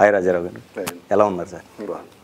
Hi Rajarao గారు Hi. ఎలా ఉన్నారు సార్ బాగుంది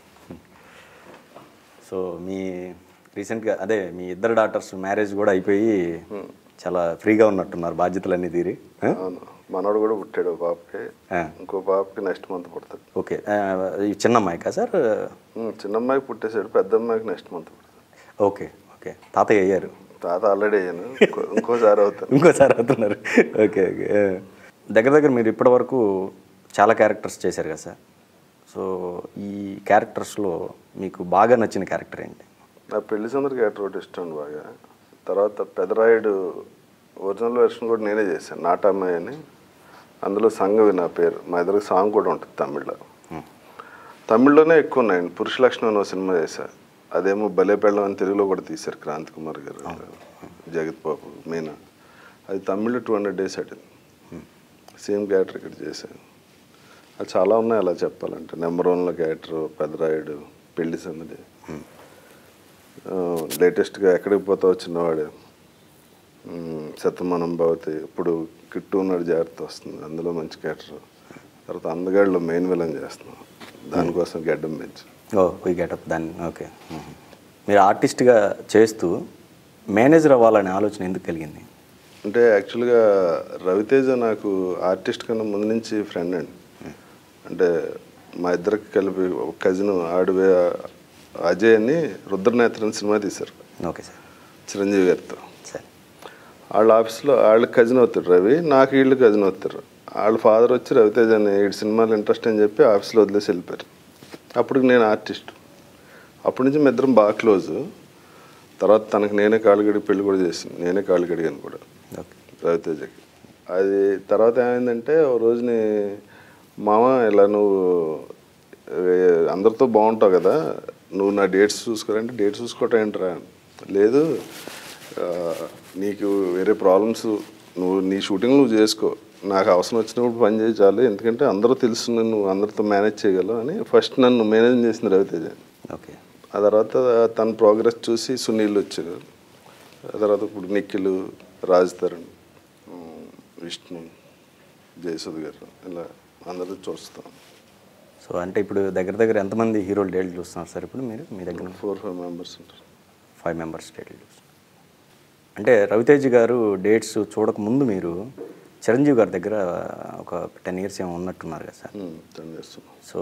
సో మీ రీసెంట్గా అదే మీ ఇద్దరు డాటర్స్ మ్యారేజ్ కూడా అయిపోయి చాలా ఫ్రీగా ఉన్నట్టున్నారు బాధ్యతలన్నీ తీరి ఆ? అవును మనోడు కూడా పుట్టాడు ఒక పాపకి ఆ. ఇంకో పాపకి నెక్స్ట్ మంత్ పుడతాడు ఓకే ఆ, ఈ చిన్న అమ్మాయికా సార్ ఉమ్, చిన్న అమ్మాయికి పుట్టేశాడు పెద్ద అమ్మాయికి నెక్స్ట్ మంత్ పుడతాడు ఓకే ఓకే తాతయ్య అయ్యారు తాత ఆల్రెడీ అయ్యాను ఇంకో- ఇంకోసారి అవుతాను ఇంకోసారి అవుతున్నారు ఓకే ఓకే ఆ. దగ్గర దగ్గర మీరు ఇప్పటి వరకు చాలా క్యారెక్టర్స్ చేశారు కదా సార్ సో ఈ క్యారెక్టర్స్లో మీకు బాగా నచ్చిన క్యారెక్టర్ ఏంటి నా పెళ్లి సందరి క్యారెక్టర్ ఒకటి ఇష్టం బాగా తర్వాత పెదరాయుడు ఒరిజినల్ వెర్షన్ కూడా నేనే చేశాను నాటమ్మాయి అని అందులో సంగవి నా పేరు మా ఇద్దరికి సాంగ్ కూడా ఉంటుంది తమిళ్లో తమిళ్లోనే ఎక్కువ ఉన్నాయండి పురుషలక్షణం అని ఒక సినిమా చేశా అదేమో భలే పెళ్ళం అని తెలుగులో కూడా తీశారు క్రాంతి కుమార్ గారు జగత్ బాబు మీనా అది తమిళ్లో టూ హండ్రెడ్ డేస్ ఆడింది సేమ్ క్యారెక్టర్ ఇక్కడ చేశాను అది చాలా ఉన్నాయి అలా చెప్పాలంటే నెంబర్ వన్లో క్యారెక్టర్ పెదరాయుడు పెళ్లి సందడి లేటెస్ట్గా ఎక్కడికి పోతావు చిన్నవాడు మ్మ్, శతమానం భవతి ఇప్పుడు కిట్టు ఉన్నాడు జాగ్రత్త వస్తుంది అందులో మంచి క్యారెక్టర్ తర్వాత అందగాడిలో మెయిన్ విలన్ చేస్తున్నాం దానికోసం గడ్డం పెంచి ఓ ఈ గెటప్ దాన్ని ఓకే మ్మ్. మీరు ఆర్టిస్ట్గా చేస్తూ మేనేజర్ అవ్వాలనే ఆలోచన ఎందుకు కలిగింది అంటే యాక్చువల్గా రవితేజ నాకు ఆర్టిస్ట్ కన్నా ముందు నుంచి ఫ్రెండ్ అండి అంటే మా ఇద్దరికి కలిపి ఒక కజిన్ ఆడివే అజయ్ అని రుద్రనేత్రన్ సినిమా తీశారు ఓకే సార్ చిరంజీవి గారితో సరే వాళ్ళ ఆఫీస్లో వాళ్ళకి కజిన్ అవుతాడు రవి నాకు వీళ్ళు కజిన్ అవుతారు వాళ్ళ ఫాదర్ వచ్చి రవితేజ అని ఈ సినిమాలు ఇంట్రెస్ట్ అని చెప్పి ఆఫీస్లో వదిలేసి వెళ్ళిపోయారు అప్పుడు నేను ఆర్టిస్ట్ అప్పటి నుంచి మీ ఇద్దరం బాగా క్లోజ్ తర్వాత తనకు నేనే కాళ్ళు గడిగి పెళ్లి కూడా చేసింది నేనే కాళ్ళు గడిగాను కూడా ఓకే రవితేజకి అది తర్వాత ఏమైందంటే ఓ రోజుని మామ ఇలా నువ్వు ఏ, అందరితో బాగుంటావు కదా నువ్వు నా డేట్స్ చూసుకోరంటే డేట్స్ చూసుకోవటం ఏంట్రా లేదు ఆ, నీకు వేరే ప్రాబ్లమ్స్ నువ్వు నీ షూటింగ్ నువ్వు చేసుకో నాకు అవసరం వచ్చినప్పుడు పని చేయి చాలు ఎందుకంటే అందరూ తెలుసు నువ్వు అందరితో మేనేజ్ చేయగలవు అని ఫస్ట్ నన్ను మేనేజ్ చేసింది రవితేజ ఓకే ఆ తర్వాత తన ప్రోగ్రెస్ చూసి సునీల్ వచ్చారు ఆ తర్వాత ఇప్పుడు నిఖిల్ రాజ్ తరుణ్ ఉమ్, విష్ణు జయసుద్ గారు ఇలా అందరూ చూస్తాం సో అంటే ఇప్పుడు దగ్గర దగ్గర ఎంతమంది హీరోలు డేట్లు చూస్తున్నారు సార్ ఇప్పుడు మీరు మీ దగ్గర ఫోర్ ఫైవ్ మెంబర్స్ ఉంటారు ఫైవ్ మెంబర్స్ డేట్లు చూస్తున్నారు అంటే రవితేజ్ గారు డేట్స్ చూడక ముందు మీరు చిరంజీవి గారి దగ్గర ఒక టెన్ ఇయర్స్ ఏమో ఉన్నట్టున్నారు కదా సార్ ఉమ్, తను చేస్తున్నాం సో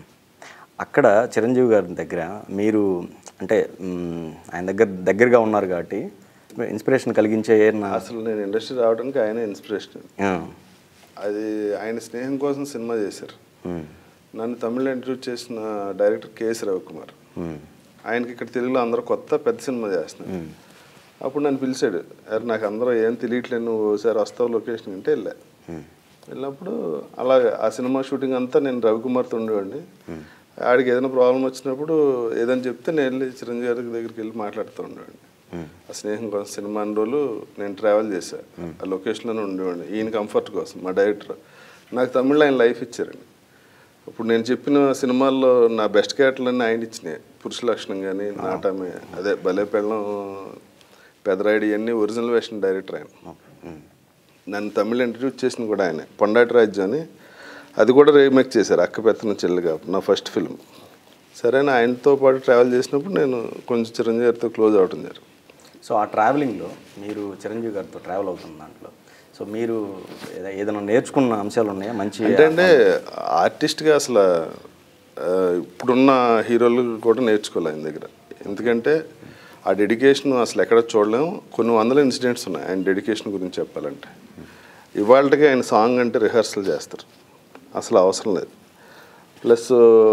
అక్కడ చిరంజీవి గారి దగ్గర మీరు అంటే మ్, ఆయన దగ్గర దగ్గరగా ఉన్నారు కాబట్టి ఇన్స్పిరేషన్ కలిగించే ఏదైనా అసలు నేను ఇండస్ట్రీ రావడానికి ఆయన ఇన్స్పిరేషన్ ఆ, అది ఆయన స్నేహం కోసం సినిమా చేశారు మ్, నన్ను తమిళ ఇంట్రడ్యూస్ చేసిన డైరెక్టర్ కేఎస్ రవికుమార్ మ్, ఆయనకి ఇక్కడ తెలుగులో అందరూ కొత్త పెద్ద సినిమా చేస్తున్నారు అప్పుడు నన్ను పిలిచాడు "అరే, నాకు అందరూ ఏం తెలియట్లేదు నువ్వు ఒకసారి వస్తావు లొకేషన్ అంటే వెళ్ళా మ్, వెళ్ళినప్పుడు అలా ఆ సినిమా షూటింగ్ అంతా నేను రవికుమార్తో ఉండేవాడిని ఆడికి ఏదైనా ప్రాబ్లం వచ్చినప్పుడు ఏదైనా చెప్తే నేను వెళ్ళి చిరంజీవి గారి దగ్గరికి వెళ్ళి మాట్లాడుతూ ఉండేవాడిని మ్, ఆ స్నేహం కోసం సినిమా అన్ని రోజులు నేను ట్రావెల్ చేశాను ఆ లొకేషన్లోనే ఉండేవాడిని ఈయన కంఫర్ట్ కోసం మా డైరెక్టర్ నాకు తమిళ ఆయన లైఫ్ ఇచ్చారండి ఇప్పుడు నేను చెప్పిన సినిమాల్లో నా బెస్ట్ క్యారెక్టర్లన్నీ ఆయన ఇచ్చినాయి పురుష లక్షణం కానీ నాటమే అదే భలే పెళ్ళం పెదరాయుడు ఇవన్నీ ఒరిజినల్ వేషన్ డైరెక్టర్ ఆయన ఓకే, మ్, నన్ను తమిళ ఇంట్రడ్యూస్ చేసింది కూడా ఆయనే పొండాటి రాజ్యం అని అది కూడా రీమేక్ చేశారు అక్క పెత్తన చెల్లిగా నా ఫస్ట్ ఫిల్మ్ సరే నా ఆయనతో పాటు ట్రావెల్ చేసినప్పుడు నేను కొంచెం చిరంజీవి గారితో క్లోజ్ అవడం జరిగింది సో ఆ ట్రావెలింగ్లో మీరు చిరంజీవి గారితో ట్రావెల్ అవుతున్న దాంట్లో సో మీరు ఏద- ఏదైనా నేర్చుకున్న అంశాలు ఉన్నాయా మంచి అంటే అంటే ఆర్టిస్ట్గా అసలు ఆ, ఇప్పుడున్న హీరోలు కూడా నేర్చుకోవాలి ఆయన దగ్గర ఎందుకంటే ఆ డెడికేషన్ అసలు ఎక్కడ చూడలేము కొన్ని వందల ఇన్సిడెంట్స్ ఉన్నాయి ఆయన డెడికేషన్ గురించి చెప్పాలంటే ఇవాళకి ఆయన సాంగ్ అంటే రిహర్సల్ చేస్తారు అసలు అవసరం లేదు ప్లస్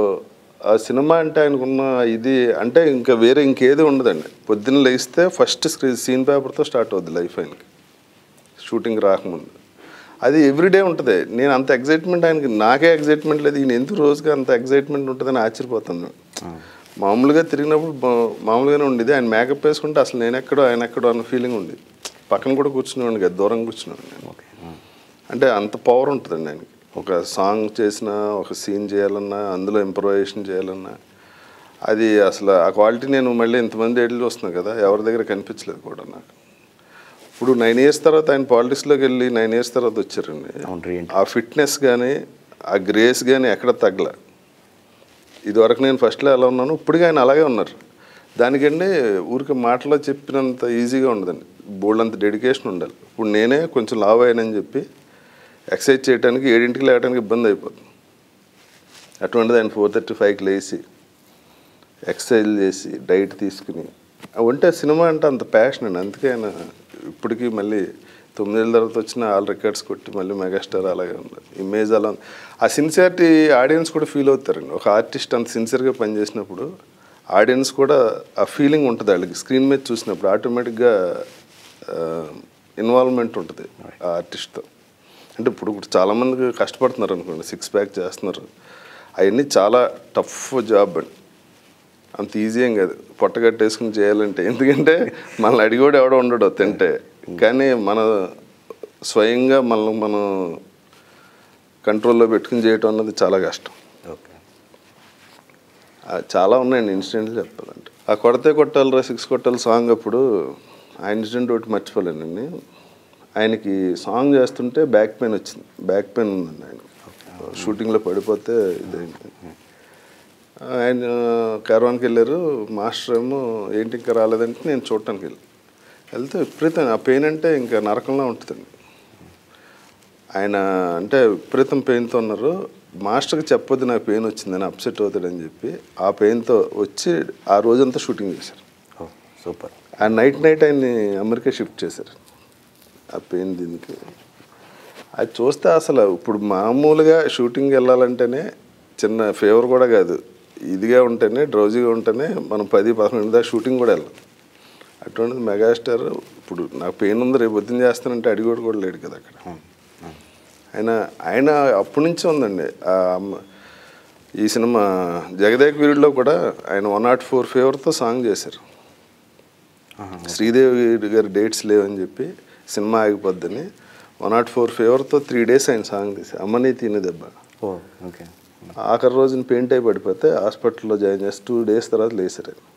ఆ సినిమా అంటే ఆయనకున్న ఇది అంటే ఇంకా వేరే ఇంకేది ఉండదండి పొద్దున్న లేస్తే ఫస్ట్ స్క్రీన్ సీన్ పేపర్తో స్టార్ట్ అవుద్ది లైఫ్ ఆయనకి షూటింగ్ రాకముందు అది ఎవ్రీడే ఉంటుంది నేను అంత ఎగ్జైట్మెంట్ ఆయనకి నాకే ఎగ్జైట్మెంట్ లేదు ఈయన ఎందుకు రోజుగా అంత ఎగ్జైట్మెంట్ ఉంటుందని ఆశ్చర్యపోతాను మామూలుగా తిరిగినప్పుడు మా- మామూలుగానే ఉండేది ఆయన మేకప్ వేసుకుంటే అసలు నేను ఎక్కడో ఆయన ఎక్కడో అన్న ఫీలింగ్ ఉంది పక్కన కూడా కూర్చునేవాడిని కదా దూరం కూర్చునేవాడిని నేను ఓకే మ్, అంటే అంత పవర్ ఉంటుందండి ఆయనకి ఒక సాంగ్ చేసినా ఒక సీన్ చేయాలన్నా అందులో ఇంప్రవైజేషన్ చేయాలన్నా అది అసలు ఆ క్వాలిటీ నేను మళ్ళీ ఇంతమంది ఏళ్ళు చూస్తున్నాను కదా ఎవరి దగ్గర కనిపించలేదు కూడా నాకు ఇప్పుడు నైన్ ఇయర్స్ తర్వాత ఆయన పాలిటిక్స్లోకి వెళ్ళి నైన్ ఇయర్స్ తర్వాత వచ్చారండి అవును రీ ఆ ఫిట్నెస్ కానీ ఆ గ్రేస్ కానీ ఎక్కడ తగ్గల ఇదివరకు నేను ఫస్ట్లో ఎలా ఉన్నాను ఇప్పటికీ ఆయన అలాగే ఉన్నారు దానికండి ఊరికి మాటలో చెప్పినంత ఈజీగా ఉండదండి బోల్డ్ అంత డెడికేషన్ ఉండాలి ఇప్పుడు నేనే కొంచెం లావ్ అయ్యానని చెప్పి ఎక్సర్సైజ్ చేయడానికి ఏడింటికి లేవడానికి ఇబ్బంది అయిపోతుంది అటువంటిది ఆయన ఫోర్ థర్టీ ఫైవ్కి లేచి ఎక్సర్సైజ్ చేసి డైట్ తీసుకుని ఉంటే సినిమా అంటే అంత ప్యాషన్ అండి అందుకే ఆయన ఇప్పటికీ మళ్ళీ తొమ్మిదేళ్ళ తర్వాత వచ్చిన ఆల్ రికార్డ్స్ కొట్టి మళ్ళీ మెగాస్టార్ అలాగే ఉంది ఇమేజ్ అలా ఉంది ఆ సిన్సియారిటీ ఆడియన్స్ కూడా ఫీల్ అవుతారండి ఒక ఆర్టిస్ట్ అంత సిన్సియర్గా పనిచేసినప్పుడు ఆడియన్స్ కూడా ఆ ఫీలింగ్ ఉంటుంది వాళ్ళకి స్క్రీన్ మీద చూసినప్పుడు ఆటోమేటిక్గా ఇన్వాల్వ్మెంట్ ఉంటుంది ఆ ఆర్టిస్ట్తో అంటే ఇప్పుడు ఇప్పుడు చాలామందికి కష్టపడుతున్నారు అనుకోండి సిక్స్ ప్యాక్ చేస్తున్నారు అవన్నీ చాలా టఫ్ జాబ్ అండి అంత ఈజీ ఏం కాదు పొట్ట కట్టేసుకుని చేయాలంటే ఎందుకంటే మనల్ని అడిగోడు ఎవడో ఉండడు తింటే కానీ మన స్వయంగా మనల్ని మనం కంట్రోల్లో పెట్టుకుని చేయటం అన్నది చాలా కష్టం ఓకే ఆ, చాలా ఉన్నాయండి ఇన్సిడెంట్లు చెప్పాలంటే ఆ కొడితే కొట్టాలరా సిక్స్ కొట్టాలి సాంగ్ అప్పుడు ఆ ఇన్సిడెంట్ ఒకటి మర్చిపోలేనండి ఆయనకి సాంగ్ చేస్తుంటే బ్యాక్ పెయిన్ వచ్చింది బ్యాక్ పెయిన్ ఉందండి ఆయన షూటింగ్లో పడిపోతే ఇదైంది ఆయన కర్వానికి వెళ్ళారు మాస్టర్ ఏమో ఏంటి ఇంకా రాలేదంటే నేను చూడటానికి వెళ్ళి వెళ్తే విపరీతం ఆ పెయిన్ అంటే ఇంకా నరకంలో ఉంటుందండి ఆయన అంటే విపరీతం పెయిన్తో ఉన్నారు మాస్టర్కి చెప్పొద్దు నాకు పెయిన్ వచ్చిందని అప్సెట్ అవుతాడని చెప్పి ఆ పెయిన్తో వచ్చి ఆ రోజంతా షూటింగ్ చేశారు ఓ సూపర్ ఆ నైట్ నైట్ ఆయన్ని అమెరికా షిఫ్ట్ చేశారు ఆ పెయిన్ దీనికి అది చూస్తే అసలు ఇప్పుడు మామూలుగా షూటింగ్ వెళ్ళాలంటేనే చిన్న ఫేవర్ కూడా కాదు ఇదిగా ఉంటేనే డ్రౌజీగా ఉంటేనే మనం పది పదకొండు దాకా షూటింగ్ కూడా వెళ్ళాం అటువంటిది మెగాస్టార్ ఇప్పుడు నాకు పెయిన్ ఉంది రేపు పొద్దున్న చేస్తానంటే అడిగోడు కూడా లేడు కదా అక్కడ ఆయన ఆయన అప్పటి నుంచి ఉందండి ఆ అమ్మ- ఈ సినిమా జగదేక్ వీరుడిలో కూడా ఆయన వన్ నాట్ ఫోర్ ఫేవర్తో సాంగ్ చేశారు శ్రీదేవి గారి డేట్స్ లేవని చెప్పి సినిమా ఆగిపోద్దని వన్ నాట్ ఫోర్ ఫేవర్తో త్రీ డేస్ ఆయన సాంగ్ తీశారు అమ్మని తిని దెబ్బ ఓ ఓకే ఆఖరి రోజున పెయింట్ అయి పడిపోతే హాస్పిటల్లో జాయిన్ చేసి టూ డేస్ తర్వాత లేసారు ఆయన.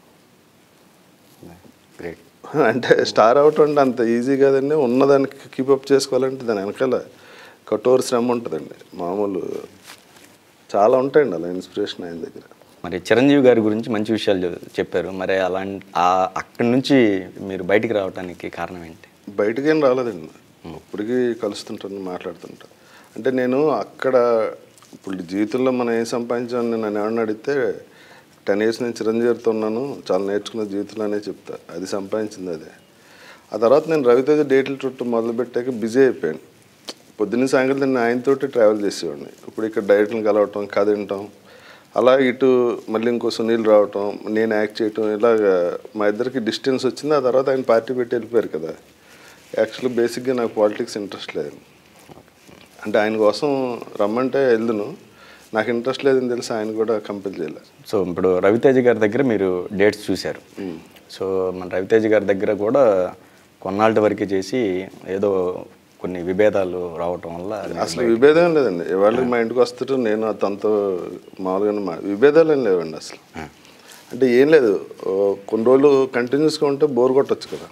గ్రేట్ అంటే స్టార్ అవటం అంటే అంత ఈజీ కాదండి ఉన్నదానికి కీపప్ చేసుకోవాలంటే దాని వెనకాల కఠోర శ్రమ ఉంటుందండి మామూలు చాలా ఉంటాయండి అలా ఇన్స్పిరేషన్ ఆయన దగ్గర మరి చిరంజీవి గారి గురించి మంచి విషయాలు చె- చెప్పారు మరి అలాంటి ఆ- అక్కడి నుంచి మీరు బయటికి రావడానికి కారణం ఏంటి బయటకేం రాలేదండి ఇప్పటికీ కలుస్తుంటాను మాట్లాడుతుంటా అంటే నేను అక్కడ ఇప్పుడు జీవితంలో మనం ఏం సంపాదించామని నన్ను ఎవరిని అడిగితే టెన్ ఇయర్స్ నేను చిరంజీవితో ఉన్నాను చాలా నేర్చుకున్న జీవితంలో అనే చెప్తా అది సంపాదించింది అదే ఆ తర్వాత నేను రవితేజ డేట్ల చుట్టూ మొదలుపెట్టాక బిజీ అయిపోయాను పొద్దున్న సాయంకాలం నేను ఆయనతోటి ట్రావెల్ చేసేవాడిని ఇప్పుడు ఇక్కడ డైరెక్ట్ని కలవటం కథ వినటం అలా ఇటు మళ్ళీ ఇంకో సునీల్ రావటం నేను యాక్ట్ చేయటం ఇలాగ మా ఇద్దరికి డిస్టెన్స్ వచ్చింది ఆ తర్వాత ఆయన పార్టీ పెట్టి వెళ్ళిపోయారు కదా యాక్చువల్లీ బేసిక్గా నాకు పాలిటిక్స్ ఇంట్రెస్ట్ లేదు అంటే ఆయన కోసం రమ్మంటే వెళ్దును నాకు ఇంట్రెస్ట్ లేదని తెలిసి ఆయన కూడా కంపెల్ చేయలేదు సో ఇప్పుడు రవితేజ గారి దగ్గర మీరు డేట్స్ చూశారు సో మన రవితేజ గారి దగ్గర కూడా కొన్నాళ్ళ వరకే చేసి ఏదో కొన్ని విభేదాలు రావటం వల్ల అసలు విభేదం ఏం లేదండి ఇవాళ మా ఇంటికి వస్తారు నేను తనతో మామూలుగానే మా విభేదాలు ఏం లేవండి అసలు అంటే ఏం లేదు ఓ కొన్ని రోజులు కంటిన్యూస్గా ఉంటే బోర్ కొట్టచ్చు కదా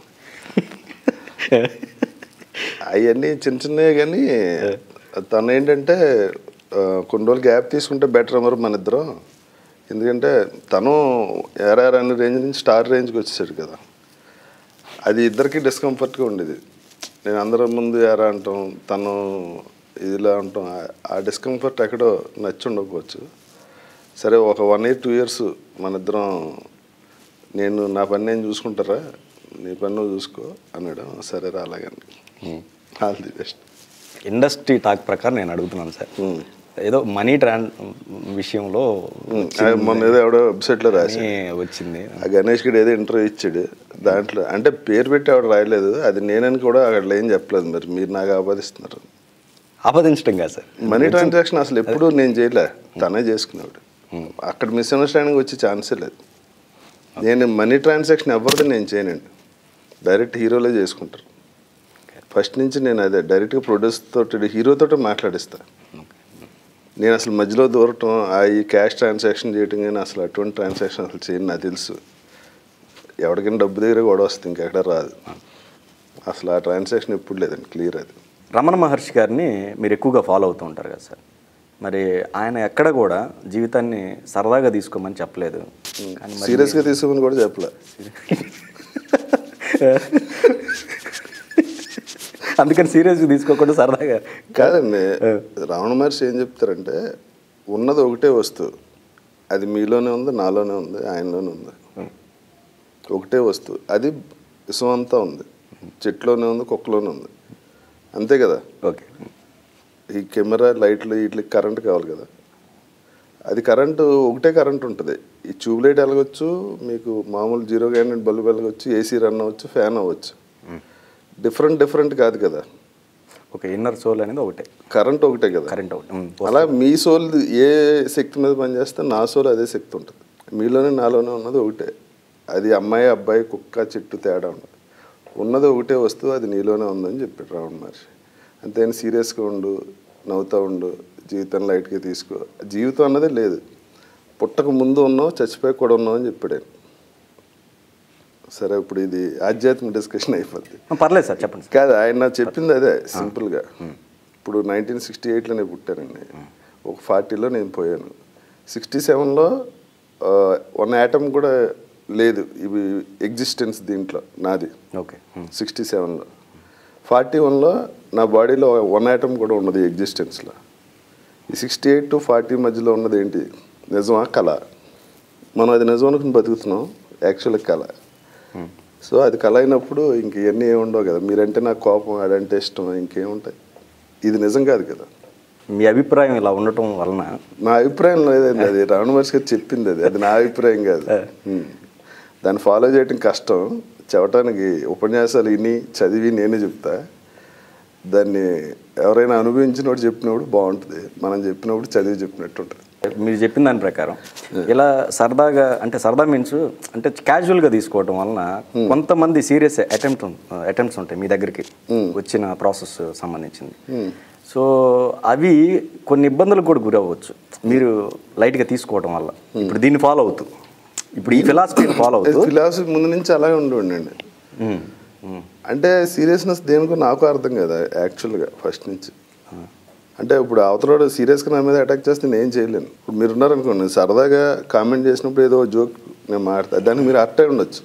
అవన్నీ చిన్న చిన్నవి కానీ తను ఏంటంటే ఆ, కొన్ని రోజులు గ్యాప్ తీసుకుంటే బెటర్ మరి మన ఇద్దరం ఎందుకంటే తను ఎర్ఆర్ అనే రేంజ్ నుంచి స్టార్ రేంజ్కి వచ్చేసాడు కదా అది ఇద్దరికి డిస్కంఫర్ట్గా ఉండేది నేను అందరి ముందు ఎరా అంటాం తను ఇదిలా అంటాం ఆ- ఆ డిస్కంఫర్ట్ ఎక్కడో నచ్చి ఉండకపోవచ్చు సరే ఒక వన్ ఇయర్ టూ ఇయర్స్ మన ఇద్దరం నేను నా పని నేను చూసుకుంటారా నీ పని నువ్వు చూసుకో అన్నాడు సరే రా అలాగని all the best industry talk ప్రకారం నేను అడుగుతున్నాను సార్ ఏదో మనీ ట్రాన్ విషయంలో మొన్న ఏదో ఎవడో వెబ్సైట్లో రాసి అని వచ్చింది ఆ గణేష్ గడు ఏదో ఇంటర్వ్యూ ఇచ్చాడు దాంట్లో అంటే పేరు పెట్టి ఆవిడ రాయలేదు అది నేనని కూడా అక్కడ ఏం చెప్పలేదు మరి మీరు నాకు ఆపాదిస్తున్నారు ఆపాదించడం కాదు సార్ మనీ ట్రాన్సాక్షన్ అసలు ఎప్పుడూ నేను చేయలే తనే చేసుకునేవాడు అక్కడ మిస్అండర్స్టాండింగ్ వచ్చే ఛాన్సే లేదు నేను మనీ ట్రాన్సాక్షన్ ఎవరిది నేను చేయనండి డైరెక్ట్ హీరోలే చేసుకుంటారు ఫస్ట్ నుంచి నేను అదే డైరెక్ట్గా ప్రొడ్యూస్ తోటి హీరోతో మాట్లాడిస్తా నేను అసలు మధ్యలో దూరటం ఆ ఈ క్యాష్ ట్రాన్సాక్షన్ చేయటం కానీ అసలు అటువంటి ట్రాన్సాక్షన్ అసలు చేయను నాకు తెలుసు ఎవరికైనా డబ్బు దగ్గర గొడవ వస్తుంది ఇంకెక్కడ రాదు అసలు ఆ ట్రాన్సాక్షన్ ఎప్పుడు లేదండి క్లియర్ అది రమణ మహర్షి గారిని మీరు ఎక్కువగా ఫాలో అవుతూ ఉంటారు కదా సార్ మరి ఆయన ఎక్కడ కూడా జీవితాన్ని సరదాగా తీసుకోమని చెప్పలేదు కానీ మరి సీరియస్గా తీసుకోమని కూడా చెప్పలే అందుకని సీరియస్గా తీసుకోకుండా సరదాగా కాదండి రావణ మహర్షి ఏం చెప్తారంటే ఉన్నది ఒకటే వస్తువు అది మీలోనే ఉంది నాలోనే ఉంది ఆయనలోనే ఉంది ఒకటే వస్తువు అది విశ్వం అంతా ఉంది చెట్లోనే ఉంది కుక్కలోనే ఉంది అంతే కదా ఓకే ఈ కెమెరా లైట్లు వీటికి కరెంట్ కావాలి కదా అది కరెంటు ఒకటే కరెంట్ ఉంటుంది ఈ ట్యూబ్ లైట్ వెలగొచ్చు మీకు మామూలు జీరో గ్యానెట్ బల్బు వెలగొచ్చు ఏసీ రన్ అవ్వచ్చు ఫ్యాన్ అవ్వచ్చు డిఫరెంట్ డిఫరెంట్ కాదు కదా ఓకే ఇన్నర్ సోల్ అనేది ఒకటే కరెంట్ ఒకటే కదా కరెంట్ ఒకటి ఉమ్, అలా మీ సోల్ ఏ శక్తి మీద పనిచేస్తే నా సోల్ అదే శక్తి ఉంటుంది మీలోనే నాలోనే ఉన్నది ఒకటే అది అమ్మాయి అబ్బాయి కుక్క చెట్టు తేడా ఉండదు ఉన్నది ఒకటే వస్తువు అది నీలోనే ఉందని చెప్పాడు రావణ మహర్షి అంతేని సీరియస్గా ఉండు నవ్వుతూ ఉండు జీవితం లైట్గా తీసుకో జీవితం అన్నదే లేదు పుట్టక ముందు ఉన్నావు చచ్చిపోయి కూడా ఉన్నావు అని చెప్పాడు ఆయన సరే ఇప్పుడు ఇది ఆధ్యాత్మిక డిస్కషన్ అయిపోద్ది ఆ, పర్లేదు సార్ చెప్పండి సార్ కాదు ఆయన నాకు చెప్పింది అదే సింపుల్గా ఇప్పుడు నైన్టీన్ సిక్స్టీ ఎయిట్లో నేను పుట్టానండి ఒక ఫార్టీలో నేను పోయాను సిక్స్టీ సెవెన్లో వన్ యాటమ్ కూడా లేదు ఇవి ఎగ్జిస్టెన్స్ దీంట్లో నాది ఓకే ఉమ్, సిక్స్టీ సెవెన్లో ఫార్టీ వన్లో నా బాడీలో వన్ ఐటమ్ కూడా ఉన్నది ఎగ్జిస్టెన్స్లో ఈ సిక్స్టీ ఎయిట్ టు ఫార్టీ మధ్యలో ఉన్నది ఏంటి నిజమా కళ మనం అది నిజం అనుకుని బతుకుతున్నాం యాక్చువల్ కళ సో అది కళ అయినప్పుడు ఇంక ఇవన్నీ ఏమి ఉండవు కదా మీరంటే నాకు కోపం ఆడంటే ఇష్టం ఇంకేముంటాయి ఇది నిజం కాదు కదా మీ అభిప్రాయం ఇలా ఉండటం వలన నా అభిప్రాయం లేదండి అది రావణ మహర్షి గారు చెప్పింది అది అది నా అభిప్రాయం కాదు ఉమ్. దాన్ని ఫాలో చేయడం కష్టం చెప్పటానికి ఉపన్యాసాలు విని చదివి నేనే చెప్తా దాన్ని ఎవరైనా అనుభవించినప్పుడు చెప్పినప్పుడు బాగుంటుంది మనం చెప్పినప్పుడు చదివి చెప్పినట్టు ఉంటుంది మీరు చెప్పిన దాని ప్రకారం ఇలా సరదాగా అంటే సరదా మీన్స్ అంటే క్యాజువల్గా తీసుకోవడం వలన కొంతమంది సీరియస్ అటెంప్ట్ అటెంప్ట్స్ ఉంటాయి మీ దగ్గరికి వచ్చిన ప్రాసెస్ సంబంధించింది సో అవి కొన్ని ఇబ్బందులకు కూడా గురవ్వచ్చు మీరు లైట్గా తీసుకోవడం వల్ల ఇప్పుడు దీన్ని ఫాలో అవుతూ ఇప్పుడు ఈ ఫిలాసఫీని ఫాలో అవుతూ ఫిలాసఫీ ముందు నుంచి అలాగే ఉండండి ఉమ్, ఉమ్, అంటే సీరియస్నెస్ దేనికో నాకు అర్థం కదా యాక్చువల్గా ఫస్ట్ నుంచి అంటే ఇప్పుడు అవతల సీరియస్గా నా మీద అటాక్ చేస్తే నేను ఏం చేయలేను ఇప్పుడు మీరు ఉన్నారనుకోండి సరదాగా కామెంట్ చేసినప్పుడు ఏదో జోక్ నేను మాడతా దానికి మీరు అట్టే ఉండొచ్చు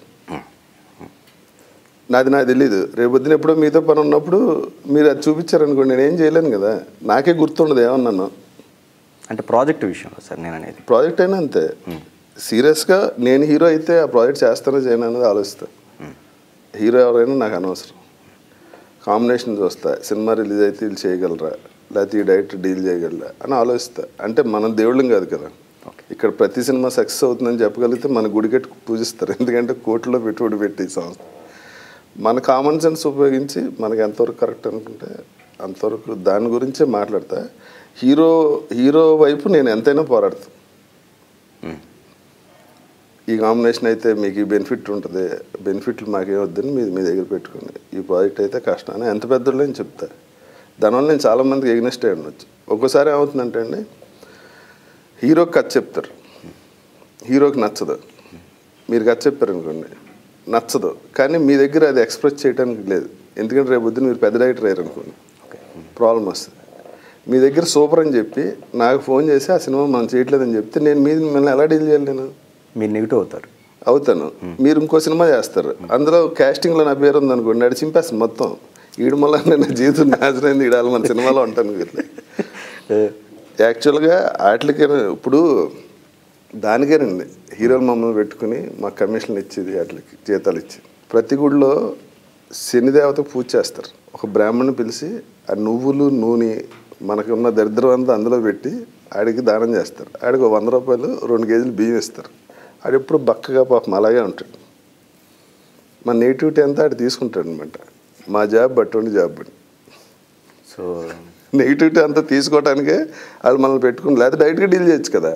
నాది నాకు తెలియదు రేపు పొద్దున ఎప్పుడో మీతో పని ఉన్నప్పుడు మీరు అది చూపించారనుకోండి నేను ఏం చేయలేను కదా నాకే గుర్తుండదు ఏమన్నాను అంటే ప్రాజెక్ట్ విషయంలో సార్ నేను అనేది ప్రాజెక్ట్ అయినా అంతే సీరియస్గా నేను హీరో అయితే ఆ ప్రాజెక్ట్ చేస్తానో చేయను అనేది ఆలోచిస్తాను హీరో ఎవరైనా నాకు అనవసరం కాంబినేషన్ చూస్తా సినిమా రిలీజ్ అయితే వీళ్ళు చేయగలరా లేకపోతే ఈ డైరెక్టర్ డీల్ చేయగలరా అని ఆలోచిస్తా అంటే మనం దేవుళ్ళం కాదు కదా ఇక్కడ ప్రతి సినిమా సక్సెస్ అవుతుందని చెప్పగలిగితే మన గుడికెట్టు పూజిస్తారు ఎందుకంటే కోర్టులో పెట్టుబడి పెట్టి ఈ సంస్థ మన కామన్ సెన్స్ ఉపయోగించి మనకి ఎంతవరకు కరెక్ట్ అనుకుంటే అంతవరకు దాని గురించే మాట్లాడతా హీరో హీరో వైపు నేను ఎంతైనా పోరాడతాను ఈ కాంబినేషన్ అయితే మీకు ఈ బెనిఫిట్ ఉంటుంది బెనిఫిట్లు మాకేం వద్దని మీరు మీ దగ్గర పెట్టుకోండి ఈ ప్రాజెక్ట్ అయితే కష్టాన్ని ఎంత పెద్దలో నేను చెప్తా దానివల్ల నేను చాలామందికి ఎగ్నెస్ట్ అయి ఉండొచ్చు ఒక్కోసారి ఏమవుతుందంటే అండి హీరోకి కథ చెప్తారు హీరోకి నచ్చదు మీరు కథ చెప్పారు అనుకోండి నచ్చదు కానీ మీ దగ్గర అది ఎక్స్ప్రెస్ చేయడానికి లేదు ఎందుకంటే రేపు పొద్దున్న మీరు పెద్ద డైరెక్టర్ అయ్యారు అనుకోండి ప్రాబ్లం వస్తుంది మీ దగ్గర సూపర్ అని చెప్పి నాకు ఫోన్ చేసి ఆ సినిమా మనం చేయట్లేదని చెప్తే నేను మీ మిమ్మల్ని ఎలా డీల్ చేయాలి నేను మీరు నెగిటివ్ అవుతారు అవుతాను మీరు ఇంకో సినిమా చేస్తారు అందులో casting లో నా పేరు ఉంది అనుకోండి అది చింపేస్తాను మొత్తం ఈడు మళ్ళీ నా జీవితం నాశనైంది ఈడాలి మన సినిమాలో ఉంటాను వీళ్ళు యాక్చువల్గా వాటికి ఇప్పుడు దానికేనండి హీరోలు మమ్మల్ని పెట్టుకుని మా కమిషన్లు ఇచ్చేది వాటికి జీతాలు ఇచ్చి ప్రతి గుడిలో శనిదేవత పూజ చేస్తారు ఒక బ్రాహ్మణ్ని పిలిచి ఆ నువ్వులు నూనె మనకు ఉన్న దరిద్రం అంతా అందులో పెట్టి ఆడికి దానం చేస్తారు ఆడికి ఒక వంద రూపాయలు రెండు కేజీలు బియ్యం ఇస్తారు ఆడు ఎప్పుడు బక్కగా పాపం అలాగే ఉంటాడు మన నేటివిటీ అంతా ఆడు తీసుకుంటాడు అనమాట మా జాబ్ అటువంటి జాబ్ అని సో నెగిటివిటీ అంతా తీసుకోవడానికే వాళ్ళు మనల్ని పెట్టుకుని లేకపోతే డైరెక్ట్గా డీల్ చేయొచ్చు కదా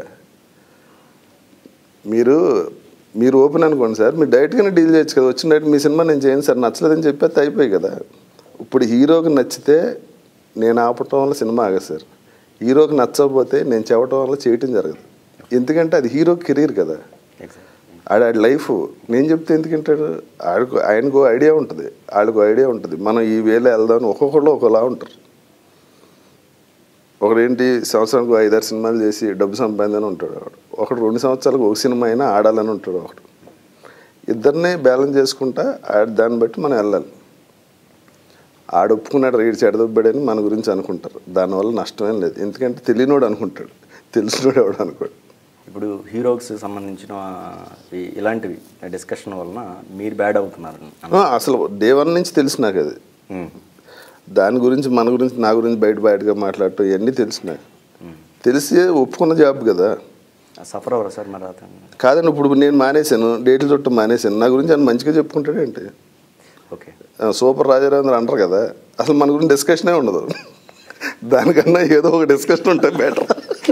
మీరు మీరు ఓపెన్ అనుకోండి సార్ మీరు డైరెక్ట్గానే డీల్ చేయొచ్చు కదా వచ్చిన డైరెక్ట్ మీ సినిమా నేను చేయను సార్ నచ్చలేదని చెప్పేస్తే అయిపోయి కదా ఇప్పుడు హీరోకి నచ్చితే నేను ఆపటం వల్ల సినిమా ఆగదు సార్ హీరోకి నచ్చకపోతే నేను చెప్పటం వల్ల చేయటం జరగదు ఎందుకంటే అది హీరో కెరీర్ కదా ఎగ్జాక్ట్ ఆడ ఆడి లైఫ్ నేను చెప్తే ఎందుకంటాడు ఆడికి ఆయనకు ఐడియా ఉంటుంది ఆడికి ఐడియా ఉంటుంది మనం ఈ వేలో వెళ్దాం ఒక్కొక్కళ్ళు ఒకలా ఉంటారు ఒకడేంటి సంవత్సరానికి ఐదారు సినిమాలు చేసి డబ్బు సంపాదిందని ఉంటాడు ఒకడు ఒకడు రెండు సంవత్సరాలకు ఒక సినిమా అయినా ఆడాలని ఉంటాడు ఒకడు ఇద్దరిని బ్యాలెన్స్ చేసుకుంటా ఆడ- దాన్ని బట్టి మనం వెళ్ళాలి ఆడు ఒప్పుకున్నాడు రీడ్ చెడదొబ్బాడని మన గురించి అనుకుంటారు దానివల్ల నష్టమేం లేదు ఎందుకంటే తెలియనోడు అనుకుంటాడు తెలిసినోడు ఎవడు అనుకోడు ఇప్పుడు హీరోకి సంబంధించిన ఈ- ఇలాంటివి డిస్కషన్ వలన మీరు బ్యాడ్ అవుతున్నారు ఆ, అసలు డే వన్ నుంచి తెలుసు నాకు అది ఉమ్. దాని గురించి మన గురించి నా గురించి బయట బయటగా మాట్లాడటం ఇవన్నీ తెలుసు నాకు తెలిసి ఒప్పుకున్న జాబ్ కదా సఫర్ అవ్వరా సార్ మరి అతను కాదండి ఇప్పుడు నేను మానేశాను డేట్లు చుట్టం మానేశాను నా గురించి ఆయన మంచిగా చెప్పుకుంటాడేంటి ఓకే ఆ, సూపర్ రాజారాంధ్ర అంటారు కదా అసలు మన గురించి డిస్కషనే ఉండదు దానికన్నా ఏదో ఒక డిస్కషన్ ఉంటే బెటర్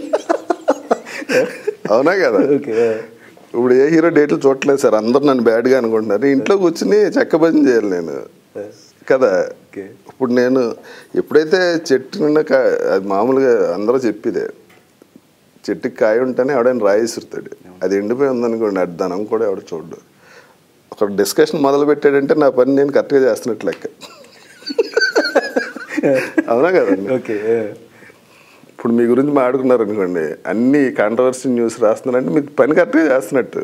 అవునా కదా ఓకే ఇప్పుడు ఏ హీరో డేట్లు చూడట్లేదు సార్ అందరు నన్ను బ్యాడ్గా అనుకుంటున్నారు ఇంట్లో కూర్చుని చెక్క భజన చేయాలి నేను కదా ఓకే ఇప్పుడు నేను ఎప్పుడైతే చెట్టు నిండా కా అది మామూలుగా అందరూ చెప్పిదే చెట్టుకి కాయ ఉంటేనే ఎవడైనా రాయి విసురుతాడు అది ఎండిపోయి ఉందనుకోండి అది ధనం కూడా ఎవడు చూడు ఒక డిస్కషన్ మొదలు పెట్టాడంటే నా పని నేను కరెక్ట్గా చేస్తున్నట్లు లెక్క అవునా కదండి ఓకే ఇప్పుడు మీ గురించి మాట్లాడుకున్నారు అనుకోండి అన్ని కాంట్రవర్సీ న్యూస్ రాస్తున్నారంటే మీకు పని కరెక్ట్గా చేస్తున్నట్టు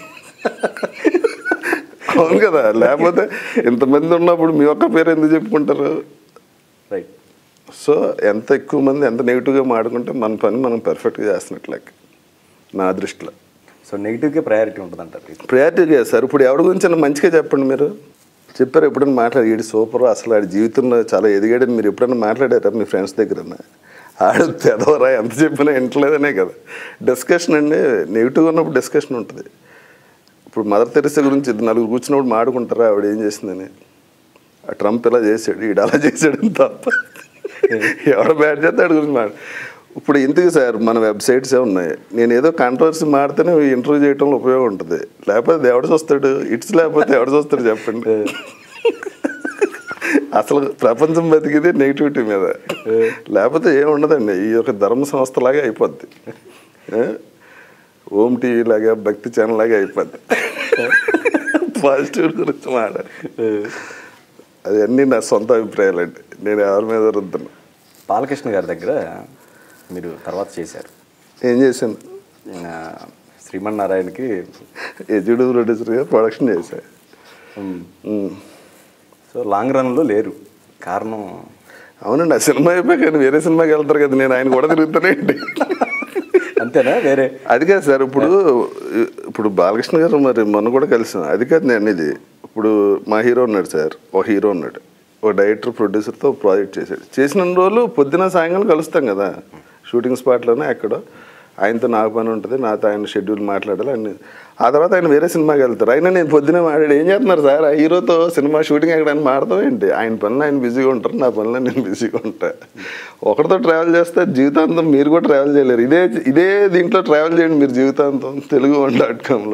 అవును కదా లేకపోతే ఇంతమంది ఉన్నప్పుడు మీ ఒక్క పేరు ఎందుకు చెప్పుకుంటారు రైట్ సో ఎంత ఎక్కువ మంది ఎంత నెగిటివ్గా మాడుకుంటే మన పని మనం పర్ఫెక్ట్గా చేస్తున్నట్లు లెక్క నా దృష్టిలో సో నెగిటివ్కే ప్రయారిటీ ఉంటుంది అంటారు ప్రయారిటీ లేదు సార్ ఇప్పుడు ఎవరి గురించి అయినా మంచిగా చెప్పండి మీరు చెప్పారు ఎప్పుడైనా మాట్లాడి ఈడు సూపర్ అసలు ఆడి జీవితంలో చాలా ఎదిగాడని మీరు ఎప్పుడైనా మాట్లాడారా మీ ఫ్రెండ్స్ దగ్గర ఆడు తెదవరా ఎంత చెప్పినా వింటలేదనే కదా డిస్కషన్ అండి నెగిటివ్ ఉన్నప్పుడు డిస్కషన్ ఉంటుంది ఇప్పుడు మదర్ తెరిసా గురించి ఇద్దరు నలుగురు కూర్చున్నప్పుడు మాడుకుంటారా ఆవిడ ఏం చేసిందని ఆ ట్రంప్ ఇలా చేశాడు ఈడు అలా చేశాడు అని తప్ప ఎవడ బ్యాడ్ చేస్తే ఆడి గురించి మాడు ఇప్పుడు ఇంతకు సార్ మన వెబ్సైట్సే ఉన్నాయి నేను ఏదో కాంట్రవర్సీ మాడితేనే ఇంటర్వ్యూ చేయడంలో ఉపయోగం ఉంటుంది లేకపోతే ఎవడు చూస్తాడు ఇట్స్ లేకపోతే ఎవడు చూస్తాడు చెప్పండి అసలు ప్రపంచం బతికిది నెగిటివిటీ మీద లేకపోతే ఏం ఉండదండి ఈ యొక్క ధర్మ సంస్థలాగా అయిపోద్ది ఏ? ఓం టీవీ లాగా భక్తి ఛానల్ లాగా అయిపోద్ది పాజిటివ్ గురించి మాట్లాడి అది అన్నీ నా సొంత అభిప్రాయాలండి నేను ఎవరి మీద రుద్దను బాలకృష్ణ గారి దగ్గర మీరు తర్వాత చేశారు ఏం చేశాను ఈయన శ్రీమన్నారాయణకి ఎడ్యుడు ప్రొడ్యూసర్గా ప్రొడక్షన్ చేశాను ఉమ్, ఉమ్. సో లాంగ్ రన్లో లేరు కారణం అవునండి ఆ సినిమా అయిపోయి కానీ వేరే సినిమాకి వెళ్తారు కదా నేను ఆయన కూడా తిరుగుతానండి అంతేనా వేరే అది కాదు సార్ ఇప్పుడు ఇప్పుడు బాలకృష్ణ గారు మరి మొన్న కూడా కలిసాం అది కాదు నేను ఇది ఇప్పుడు మా హీరో ఉన్నాడు సార్ ఒక హీరో ఉన్నాడు ఒక డైరెక్టర్ ప్రొడ్యూసర్తో ప్రాజెక్ట్ చేశాడు చేసిన రోజులు పొద్దున సాయంకాలం కలుస్తాం కదా షూటింగ్ స్పాట్లోనే ఎక్కడో ఆయనతో నాకు పని ఉంటుంది నాతో ఆయన షెడ్యూల్ మాట్లాడాలి అన్ని ఆ తర్వాత ఆయన వేరే సినిమాకి వెళ్తారు అయినా నేను పొద్దునే మాట్లాడి ఏం చేస్తున్నారు సార్ ఆ హీరోతో సినిమా షూటింగ్ ఎక్కడైనా మాడతాం ఏంటి ఆయన పనులు ఆయన బిజీగా ఉంటారు నా పనులు నేను బిజీగా ఉంటా ఒకరితో ట్రావెల్ చేస్తే జీవితాంతం మీరు కూడా ట్రావెల్ చేయలేరు ఇదే ఇదే దీంట్లో ట్రావెల్ చేయండి మీరు జీవితాంతం తెలుగు వన్ డాట్ కామ్లో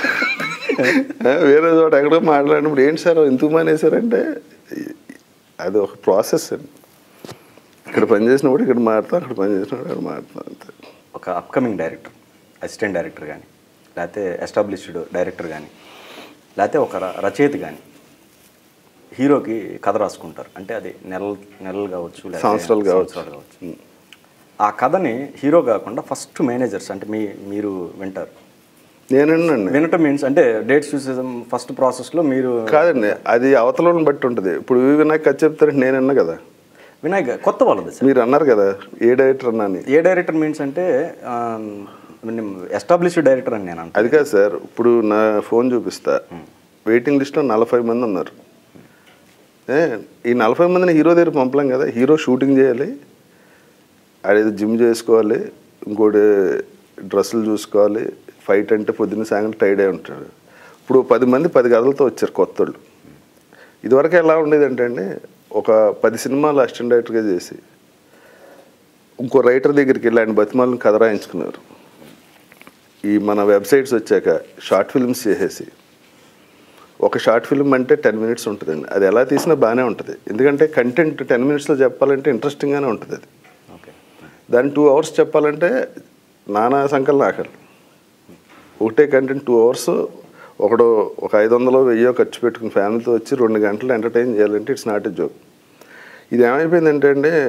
వేరే చోట ఎక్కడో మాట్లాడినప్పుడు ఏంటి సార్ ఎందుకు మానేశారంటే అది ఒక ప్రాసెస్ అండి ఇక్కడ పని చేసినప్పుడు ఇక్కడ మారుతాం అక్కడ పని చేసినప్పుడు అక్కడ మారుతాం అంతే ఒక అప్కమింగ్ డైరెక్టర్ అసిస్టెంట్ డైరెక్టర్ కానీ లేకపోతే ఎస్టాబ్లిష్డ్ డైరెక్టర్ కానీ లేకపోతే ఒక ర- రచయిత కానీ హీరోకి కథ రాసుకుంటారు అంటే అది నెలలు నెలలు కావచ్చు లేకపోతే సంవత్సరాలు కావచ్చు. సంవత్సరాలు కావచ్చు ఆ కథని హీరో కాకుండా ఫస్ట్ మేనేజర్స్ అంటే మీ మీరు వింటారు నేనండి వినటం మీన్స్ అంటే డేట్స్ చూసే ఫస్ట్ ప్రాసెస్లో మీరు కాదండి అది అవతలను బట్టి ఉంటుంది ఇప్పుడు వి వినాయక్ కథ చెప్తారంటే నేనన్నా కదా వినాయక్ కొత్త వాళ్ళది సార్ మీరు అన్నారు కదా ఏ డైరెక్టర్ అన్నా అని ఏ డైరెక్టర్ మీన్స్ అంటే ఎస్టాబ్లిష్డ్ డైరెక్టర్ అని నేను అంటాను అది కాదు సార్ ఇప్పుడు నా ఫోన్ చూపిస్తా వెయిటింగ్ లిస్ట్లో నలభై మంది ఉన్నారు ఏ, ఈ నలభై మందిని హీరో దగ్గర పంపలేం కదా హీరో షూటింగ్ చేయాలి ఆడేదో జిమ్ చేసుకోవాలి ఇంకోటి డ్రెస్సులు చూసుకోవాలి ఫైట్ అంటే పొద్దున్న సాయంత్రం టైడ్ అయి ఉంటాడు ఇప్పుడు పది మంది పది కథలతో వచ్చారు కొత్త వాళ్ళు ఇదివరకు ఎలా ఉండేది అంటే అండి ఒక పది సినిమాలు అసిస్టెంట్ డైరెక్టర్గా చేసి ఇంకో రైటర్ దగ్గరికి వెళ్ళి ఆయన బతిమాలను కథ రాయించుకున్నారు ఈ మన వెబ్సైట్స్ వచ్చాక షార్ట్ ఫిల్మ్స్ చేసేసి ఒక షార్ట్ ఫిల్మ్ అంటే టెన్ మినిట్స్ ఉంటుందండి అది ఎలా తీసినా బాగానే ఉంటుంది ఎందుకంటే కంటెంట్ టెన్ మినిట్స్లో చెప్పాలంటే ఇంట్రెస్టింగ్గానే ఉంటుంది అది ఓకే దాన్ని టూ అవర్స్ చెప్పాలంటే నానా సంకలనం ఆకలి ఒకటే కంటెంట్ టూ అవర్స్ ఒకడు ఒక ఐదు వందలు వెయ్యో ఖర్చు పెట్టుకుని ఫ్యామిలీతో వచ్చి రెండు గంటలు ఎంటర్టైన్ చేయాలంటే ఇట్స్ నాట్ ఎ జోక్ ఇది ఏమైపోయిందంటే అండి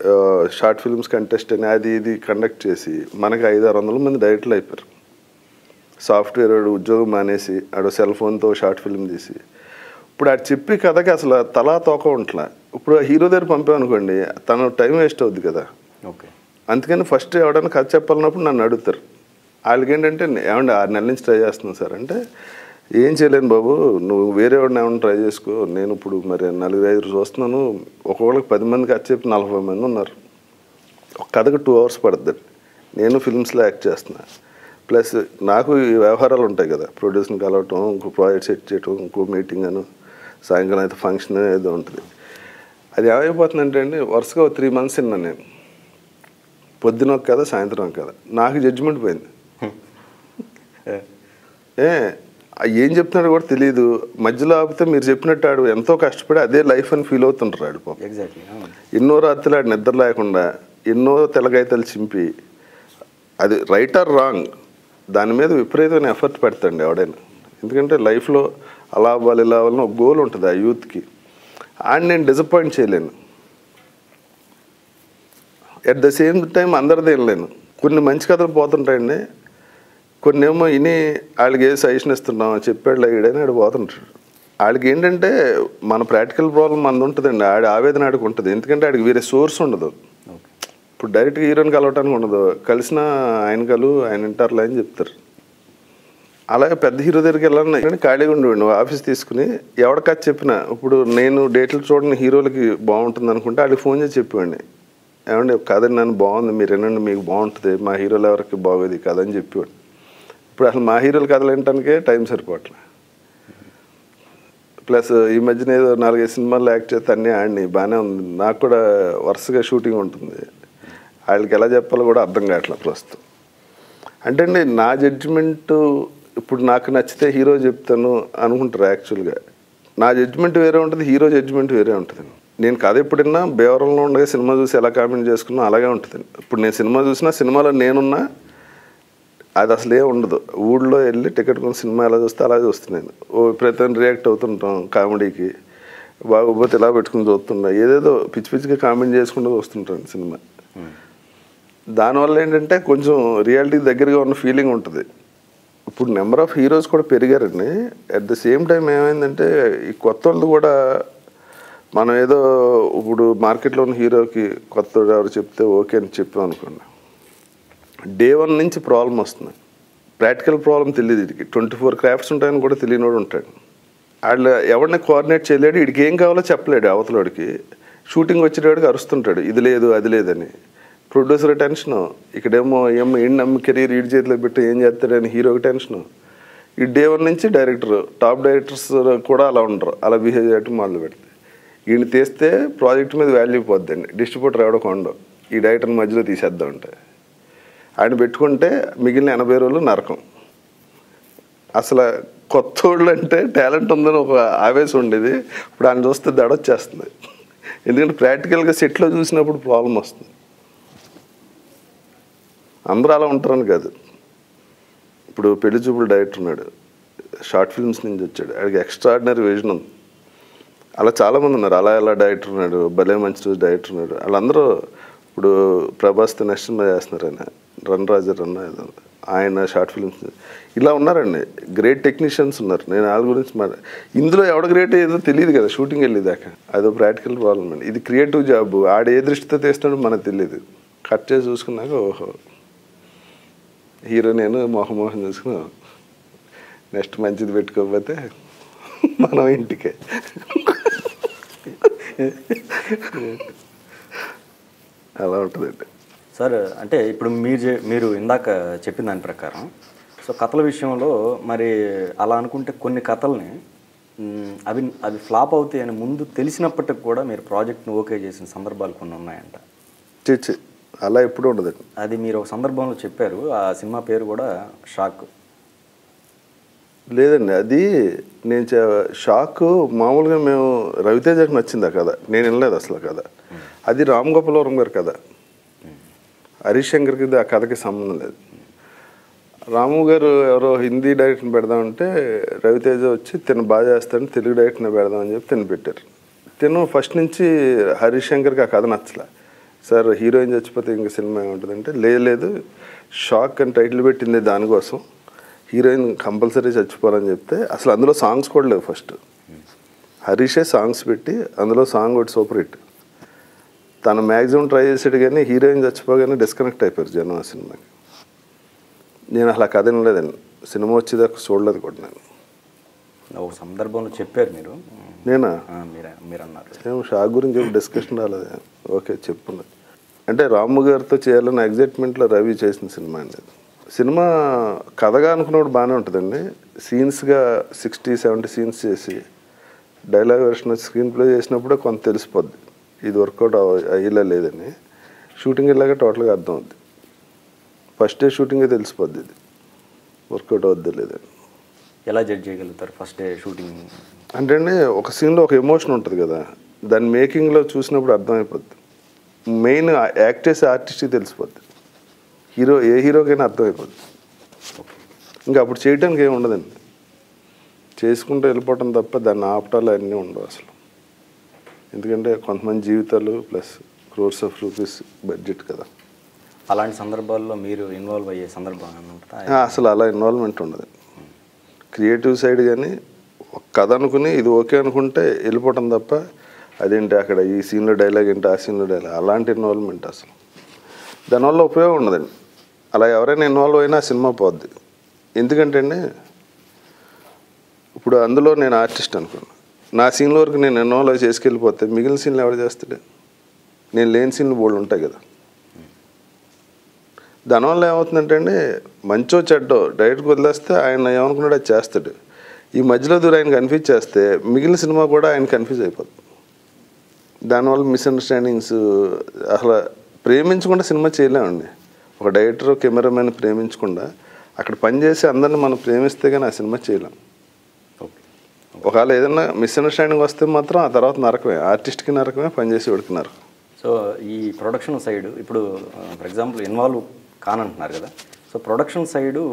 షార్ట్ ఫిల్మ్స్ కంటెస్ట్ అని అది ఇది కండక్ట్ చేసి మనకి ఐదు ఆరు వందల మంది డైరెక్టర్లు అయిపోయారు సాఫ్ట్వేర్ వాడు ఉద్యోగం మానేసి ఆడు సెల్ ఫోన్తో షార్ట్ ఫిల్మ్ తీసి ఇప్పుడు ఆడు చెప్పి కథకి అసలు తలా తోక ఉంటలా ఇప్పుడు ఆ హీరో దగ్గర పంపామనుకోండి తన టైం వేస్ట్ అవుద్ది కదా ఓకే అందుకని ఫస్ట్ ఎవడైనా కథ చెప్పాలన్నప్పుడు నన్ను అడుగుతారు వాళ్ళకి ఏంటంటే ఏమండి ఆరు నెలల నుంచి ట్రై చేస్తున్నాను సార్ అంటే ఏం చేయలేను బాబు నువ్వు వేరే వాడిని ఏమైనా ట్రై చేసుకో నేను ఇప్పుడు మరి నలుగురు ఐదు చూస్తున్నాను ఒక్కొక్కరికి పది మంది కథ చెప్పి నలభై మంది ఉన్నారు ఒక కథకు టూ అవర్స్ పడుతుంది నేను ఫిల్మ్స్లో యాక్ట్ చేస్తున్నా ప్లస్ నాకు ఈ వ్యవహారాలు ఉంటాయి కదా ప్రొడ్యూసర్ని కలవటం ఇంకో ప్రాజెక్ట్ సెట్ చేయటం ఇంకో మీటింగ్ అను సాయంకాలం అయితే ఫంక్షన్ ఏదో ఉంటుంది అది ఏమైపోతుందంటే అండి వరుసగా త్రీ మంత్స్ విన్నాను నేను పొద్దున ఒక కథ సాయంత్రం ఒక కథ నాకు జడ్జిమెంట్ పోయింది ఏ ఆ ఏం చెప్తున్నాడు కూడా తెలియదు మధ్యలో ఆపితే మీరు చెప్పినట్టు ఆడు ఎంతో కష్టపడి అదే లైఫ్ అని ఫీల్ అవుతుంటారు ఆడు పాపం ఎగ్జాక్ట్లీ ఎన్నో రాత్రులు ఆడు నిద్ర లేకుండా ఎన్నో తెల్లగైతలు చింపి అది రైట్ ఆర్ రాంగ్ దాని మీద విపరీతమైన ఎఫర్ట్ పెడతాండి ఎవడైనా ఎందుకంటే లైఫ్లో అలా అవ్వాలి ఇలా అవ్వాలని ఒక గోల్ ఉంటుంది ఆ యూత్కి అండ్ నేను డిసప్పాయింట్ చేయలేను ఎట్ ద సేమ్ టైం అందరిది వెళ్ళలేను కొన్ని మంచి కథలు పోతుంటాయండి కొన్ని ఏమో ఇని వాళ్ళకి ఏ సజెషన్ ఇస్తున్నాం చెప్పాడు ఈడని ఆడు పోతుంటాడు వాళ్ళకి ఏంటంటే మన ప్రాక్టికల్ ప్రాబ్లం మనది ఉంటుందండి ఆడి ఆవేదన ఆడికి ఉంటుంది ఎందుకంటే ఆడికి వేరే సోర్స్ ఉండదు ఓకే ఇప్పుడు డైరెక్ట్గా హీరోని కలవటానికి ఉండదు కలిసిన ఆయన కలు ఆయన వింటారులే అని చెప్తారు అలాగే పెద్ద హీరో దగ్గరికి వెళ్ళాలని కానీ ఖాళీగా ఉండేవాడిని ఆఫీస్ తీసుకుని ఎవరికది చెప్పినా ఇప్పుడు నేను డేట్లు చూడని హీరోలకి బాగుంటుంది అనుకుంటే వాళ్ళకి ఫోన్ చేసి చెప్పేవాడిని ఏమండి కథ నన్ను బాగుంది మీరు వినండి మీకు బాగుంటుంది మా హీరోలు ఎవరికి బాగోదు ఈ కథ అని చెప్పేవాడిని ఇప్పుడు అసలు మా హీరోలు కథలు వినటానికే టైం సరిపోవట్లే ప్లస్ ఈ మధ్యన ఏదో నాలుగైదు సినిమాలు యాక్ట్ చేస్తే అన్నీ ఆడిని బాగానే ఉంది నాకు కూడా వరుసగా షూటింగ్ ఉంటుంది వాళ్ళకి ఎలా చెప్పాలో కూడా అర్థం కావట్లేదు ప్రస్తుతం అంటే అండి నా జడ్జిమెంట్ ఇప్పుడు నాకు నచ్చితే హీరో చెప్తాను అనుకుంటారు యాక్చువల్గా నా జడ్జిమెంట్ వేరే ఉంటుంది హీరో జడ్జిమెంట్ వేరే ఉంటుంది నేను కథ ఎప్పుడైనా బేవరంలో ఉండగా సినిమా చూసి ఎలా కామెంట్ చేసుకున్నా అలాగే ఉంటుంది ఇప్పుడు నేను సినిమా చూసినా సినిమాలో నేనున్నా అది అసలు ఏం ఉండదు ఊళ్ళో వెళ్ళి టికెట్ కొని సినిమా ఎలా చూస్తే అలా చూస్తున్నాను ఓ విపరీతంగా రియాక్ట్ అవుతుంటాం కామెడీకి బాగోపోతే ఇలా పెట్టుకుని చూస్తున్నా ఏదేదో పిచ్చి పిచ్చిగా కామెంట్ చేసుకుంటూ చూస్తుంటాను సినిమా దానివల్ల ఏంటంటే కొంచెం రియాలిటీకి దగ్గరగా ఉన్న ఫీలింగ్ ఉంటుంది ఇప్పుడు నెంబర్ ఆఫ్ హీరోస్ కూడా పెరిగారండి అట్ ద సేమ్ టైం ఏమైందంటే ఈ కొత్త వాళ్ళు కూడా మనం ఏదో ఇప్పుడు మార్కెట్లో ఉన్న హీరోకి కొత్త ఎవరు చెప్తే ఓకే అని చెప్పాం అనుకోండి డే వన్ నుంచి ప్రాబ్లం వస్తుంది ప్రాక్టికల్ ప్రాబ్లం తెలియదు వీడికి ట్వంటీ ఫోర్ క్రాఫ్ట్స్ ఉంటాయని కూడా తెలియనివాడు ఉంటాడు వాళ్ళు ఎవరిని కోఆర్డినేట్ చేయలేడు వీడికి ఏం కావాలో చెప్పలేడు అవతలవాడికి షూటింగ్ వచ్చేటవాడికి అరుస్తుంటాడు ఇది లేదు అది లేదని ప్రొడ్యూసర్ టెన్షన్ ఇక్కడేమో ఏమో ఏం నమ్మి కెరీర్ ఈడి చేతిలో పెట్టి ఏం చేస్తాడని హీరోకి టెన్షన్ ఈ డే వన్ నుంచి డైరెక్టర్ టాప్ డైరెక్టర్స్ కూడా అలా ఉండరు అలా బిహేవ్ చేయటం మొదలు పెడితే ఈయన తీస్తే ప్రాజెక్ట్ మీద వాల్యూ పోద్దండి డిస్ట్రిబ్యూటర్ ఎవడో కొండవు ఈ డైరెక్టర్ మధ్యలో తీసేద్దాం అంటే ఆయన పెట్టుకుంటే మిగిలిన ఎనభై రోజులు నరకం అసలు కొత్త వాళ్ళు అంటే టాలెంట్ ఉందని ఒక ఆవేశం ఉండేది ఇప్పుడు ఆయన చూస్తే దడొచ్చేస్తుంది ఎందుకంటే ప్రాక్టికల్గా సెట్లో చూసినప్పుడు ప్రాబ్లం వస్తుంది అందరూ అలా ఉంటారని కాదు ఇప్పుడు పెళ్లి చూపులు డైరెక్టర్ ఉన్నాడు షార్ట్ ఫిల్మ్స్ నుంచి వచ్చాడు ఆడికి ఎక్స్ట్రాడినరీ విజన్ ఉంది అలా చాలామంది ఉన్నారు అలా ఎలా డైరెక్టర్ ఉన్నాడు భలే మంచి రోజు డైరెక్టర్ ఉన్నాడు వాళ్ళందరూ ఇప్పుడు ప్రభాస్తో నెక్స్ట్ సినిమా చేస్తున్నారు ఆయన రన్ రాజా రన్ ఏదో ఉంది. ఆయన షార్ట్ ఫిల్మ్స్ ఇలా ఉన్నారండి గ్రేట్ టెక్నీషియన్స్ ఉన్నారు నేను వాళ్ళ గురించి మాట ఇందులో ఎవడ గ్రేట్ ఏదో తెలియదు కదా షూటింగ్ వెళ్ళేదాకా అదో ప్రాక్టికల్ ప్రాబ్లం అండి ఇది క్రియేటివ్ జాబ్ ఆడ ఏ దృష్టితో తీస్తున్నాడో మనకు తెలియదు కట్ చేసి చూసుకున్నాక ఓహో హీరో నేను మోహన్ మోహన్ చూసుకుని నెక్స్ట్ మంచిది పెట్టుకోకపోతే మనం ఇంటికే అలా ఉంటుందండి సార్ అంటే ఇప్పుడు మీరు చే- మీరు ఇందాక చెప్పిన దాని ప్రకారం సో కథల విషయంలో మరి అలా అనుకుంటే కొన్ని కథల్ని మ్, అవి అవి ఫ్లాప్ అవుతాయి అని ముందు తెలిసినప్పటికి కూడా మీరు ప్రాజెక్ట్ని ఓకే చేసిన సందర్భాలు కొన్ని ఉన్నాయంట చిచ్చి అలా ఎప్పుడు ఉండదండి అది మీరు ఒక సందర్భంలో చెప్పారు ఆ సినిమా పేరు కూడా షాక్ లేదండి అది నేను చే- షాక్ మామూలుగా మేము రవితేజకి నచ్చింది ఆ కథ నేను వినలేదు అసలు ఆ కథ అది రామ్ గోపాలవరం గారి కథ హరీష్ శంకర్కి ఆ కథకి సంబంధం లేదు రాము గారు ఎవరో హిందీ డైరెక్టర్ని పెడదామంటే రవితేజ వచ్చి తిను బాగా చేస్తాడని తెలుగు డైరెక్టర్ని పెడదామని చెప్పి తిని పెట్టారు తిను ఫస్ట్ నుంచి హరీష్ శంకర్కి ఆ కథ నచ్చలే సార్ హీరోయిన్ చచ్చిపోతే ఇంక సినిమా ఏముంటుందంటే లేదు లేదు షాక్ అని టైటిల్ పెట్టింది దానికోసం హీరోయిన్ కంపల్సరీ చచ్చిపోవాలని చెప్తే అసలు అందులో సాంగ్స్ కూడా లేవు ఫస్ట్ హరీషే సాంగ్స్ పెట్టి అందులో సాంగ్ ఒకటి సూపర్ హిట్ తను మ్యాక్సిమం ట్రై చేసాడు కానీ హీరోయిన్ చచ్చిపోగానే డిస్కనెక్ట్ అయిపోయారు జనం ఆ సినిమాకి నేను అసలు ఆ కథ వినలేదండి సినిమా వచ్చేదాకా చూడలేదు కూడా నేను ఒక సందర్భంలో చెప్పారు మీరు నేనా ఆ, మీరే మీరు అన్నారు ఏం షాక్ గురించి ఏం డిస్కషన్ రాలేదు ఓకే చెప్పున్నా అంటే రాము గారితో చేయాలని ఎగ్జైట్మెంట్లో రవి చేసిన సినిమా అండి అది. సినిమా కథగా అనుకున్నప్పుడు బాగానే ఉంటుందండి సీన్స్గా సిక్స్టీ సెవెంటీ సీన్స్ చేసి డైలాగ్ వెర్షన్ స్క్రీన్ ప్లే చేసినప్పుడే కొంత తెలిసిపోద్ది ఇది వర్కౌట్ అయ్యేలా లేదని షూటింగ్ వెళ్ళాక టోటల్గా అర్థం అవుద్ది ఫస్ట్ డే షూటింగే తెలిసిపోద్ది ఇది వర్కౌట్ అవుద్ది లేదని ఎలా జడ్జ్ చేయగలుగుతారు ఫస్ట్ డే షూటింగ్ అంటే అండి ఒక సీన్లో ఒక ఎమోషన్ ఉంటుంది కదా దాని మేకింగ్లో చూసినప్పుడు అర్థమైపోద్ది మెయిన్ యాక్ట్ చేసే ఆర్టిస్ట్కి తెలిసిపోద్ది హీరో ఏ హీరోకైనా అర్థమైపోద్ది ఇంకా అప్పుడు చేయడానికి ఏమి ఉండదండి చేసుకుంటూ వెళ్ళిపోవటం తప్ప దాన్ని ఆపటాలు అన్నీ ఉండవు అసలు ఎందుకంటే కొంతమంది జీవితాలు plus crores of rupees budget కదా అలాంటి సందర్భాల్లో మీరు ఇన్వాల్వ్ అయ్యే సందర్భం ఏమైనా ఉంటుందా ఆ, అసలు అలా ఇన్వాల్వ్మెంట్ ఉండదు క్రియేటివ్ సైడ్ కానీ ఒక కథ అనుకుని ఇది ఓకే అనుకుంటే వెళ్ళిపోవటం తప్ప అదేంటి అక్కడ ఈ సీన్లో డైలాగ్ ఏంటి ఆ సీన్లో డైలాగ్ అలాంటి ఇన్వాల్వ్మెంట్ అసలు దానివల్ల ఉపయోగం ఉండదండి అలా ఎవరైనా ఇన్వాల్వ్ అయినా ఆ సినిమా పోద్ది ఎందుకంటే అండి ఇప్పుడు అందులో నేను ఆర్టిస్ట్ అనుకున్నాను నా సీన్ల వరకు నేను ఇన్వాల్వ్ అయ్యి చేసుకెళ్ళిపోతే మిగిలిన సీన్లు ఎవరు చేస్తాడు నేను లేని సీన్లు బోల్డ్ ఉంటాయి కదా దానివల్ల ఏమవుతుందంటే అండి మంచో చెడ్డో డైరెక్ట్గా వదిలేస్తే ఆయన ఏమనుకున్నాడో అది చేస్తాడు ఈ మధ్యలో దూరం ఆయన కన్ఫ్యూజ్ చేస్తే మిగిలిన సినిమా కూడా ఆయన కన్ఫ్యూజ్ అయిపోతుంది దానివల్ల మిస్అండర్స్టాండింగ్స్ అసలు ప్రేమించకుండా సినిమా చేయలేమండి ఒక డైరెక్టర్ కెమెరామెన్ ప్రేమించకుండా అక్కడ పనిచేసి అందరిని మనం ప్రేమిస్తే కానీ ఆ సినిమా చేయలేం ఓకే ఒకవేళ ఏదైనా మిస్అండర్స్టాండింగ్ వస్తే మాత్రం ఆ తర్వాత నరకమే ఆర్టిస్ట్కి నరకమే పనిచేసి వాడికి నరకం సో ఈ ప్రొడక్షన్ సైడ్ ఇప్పుడు ఫర్ ఎగ్జాంపుల్ ఇన్వాల్వ్ కానంటున్నారు కదా సో ప్రొడక్షన్ సైడు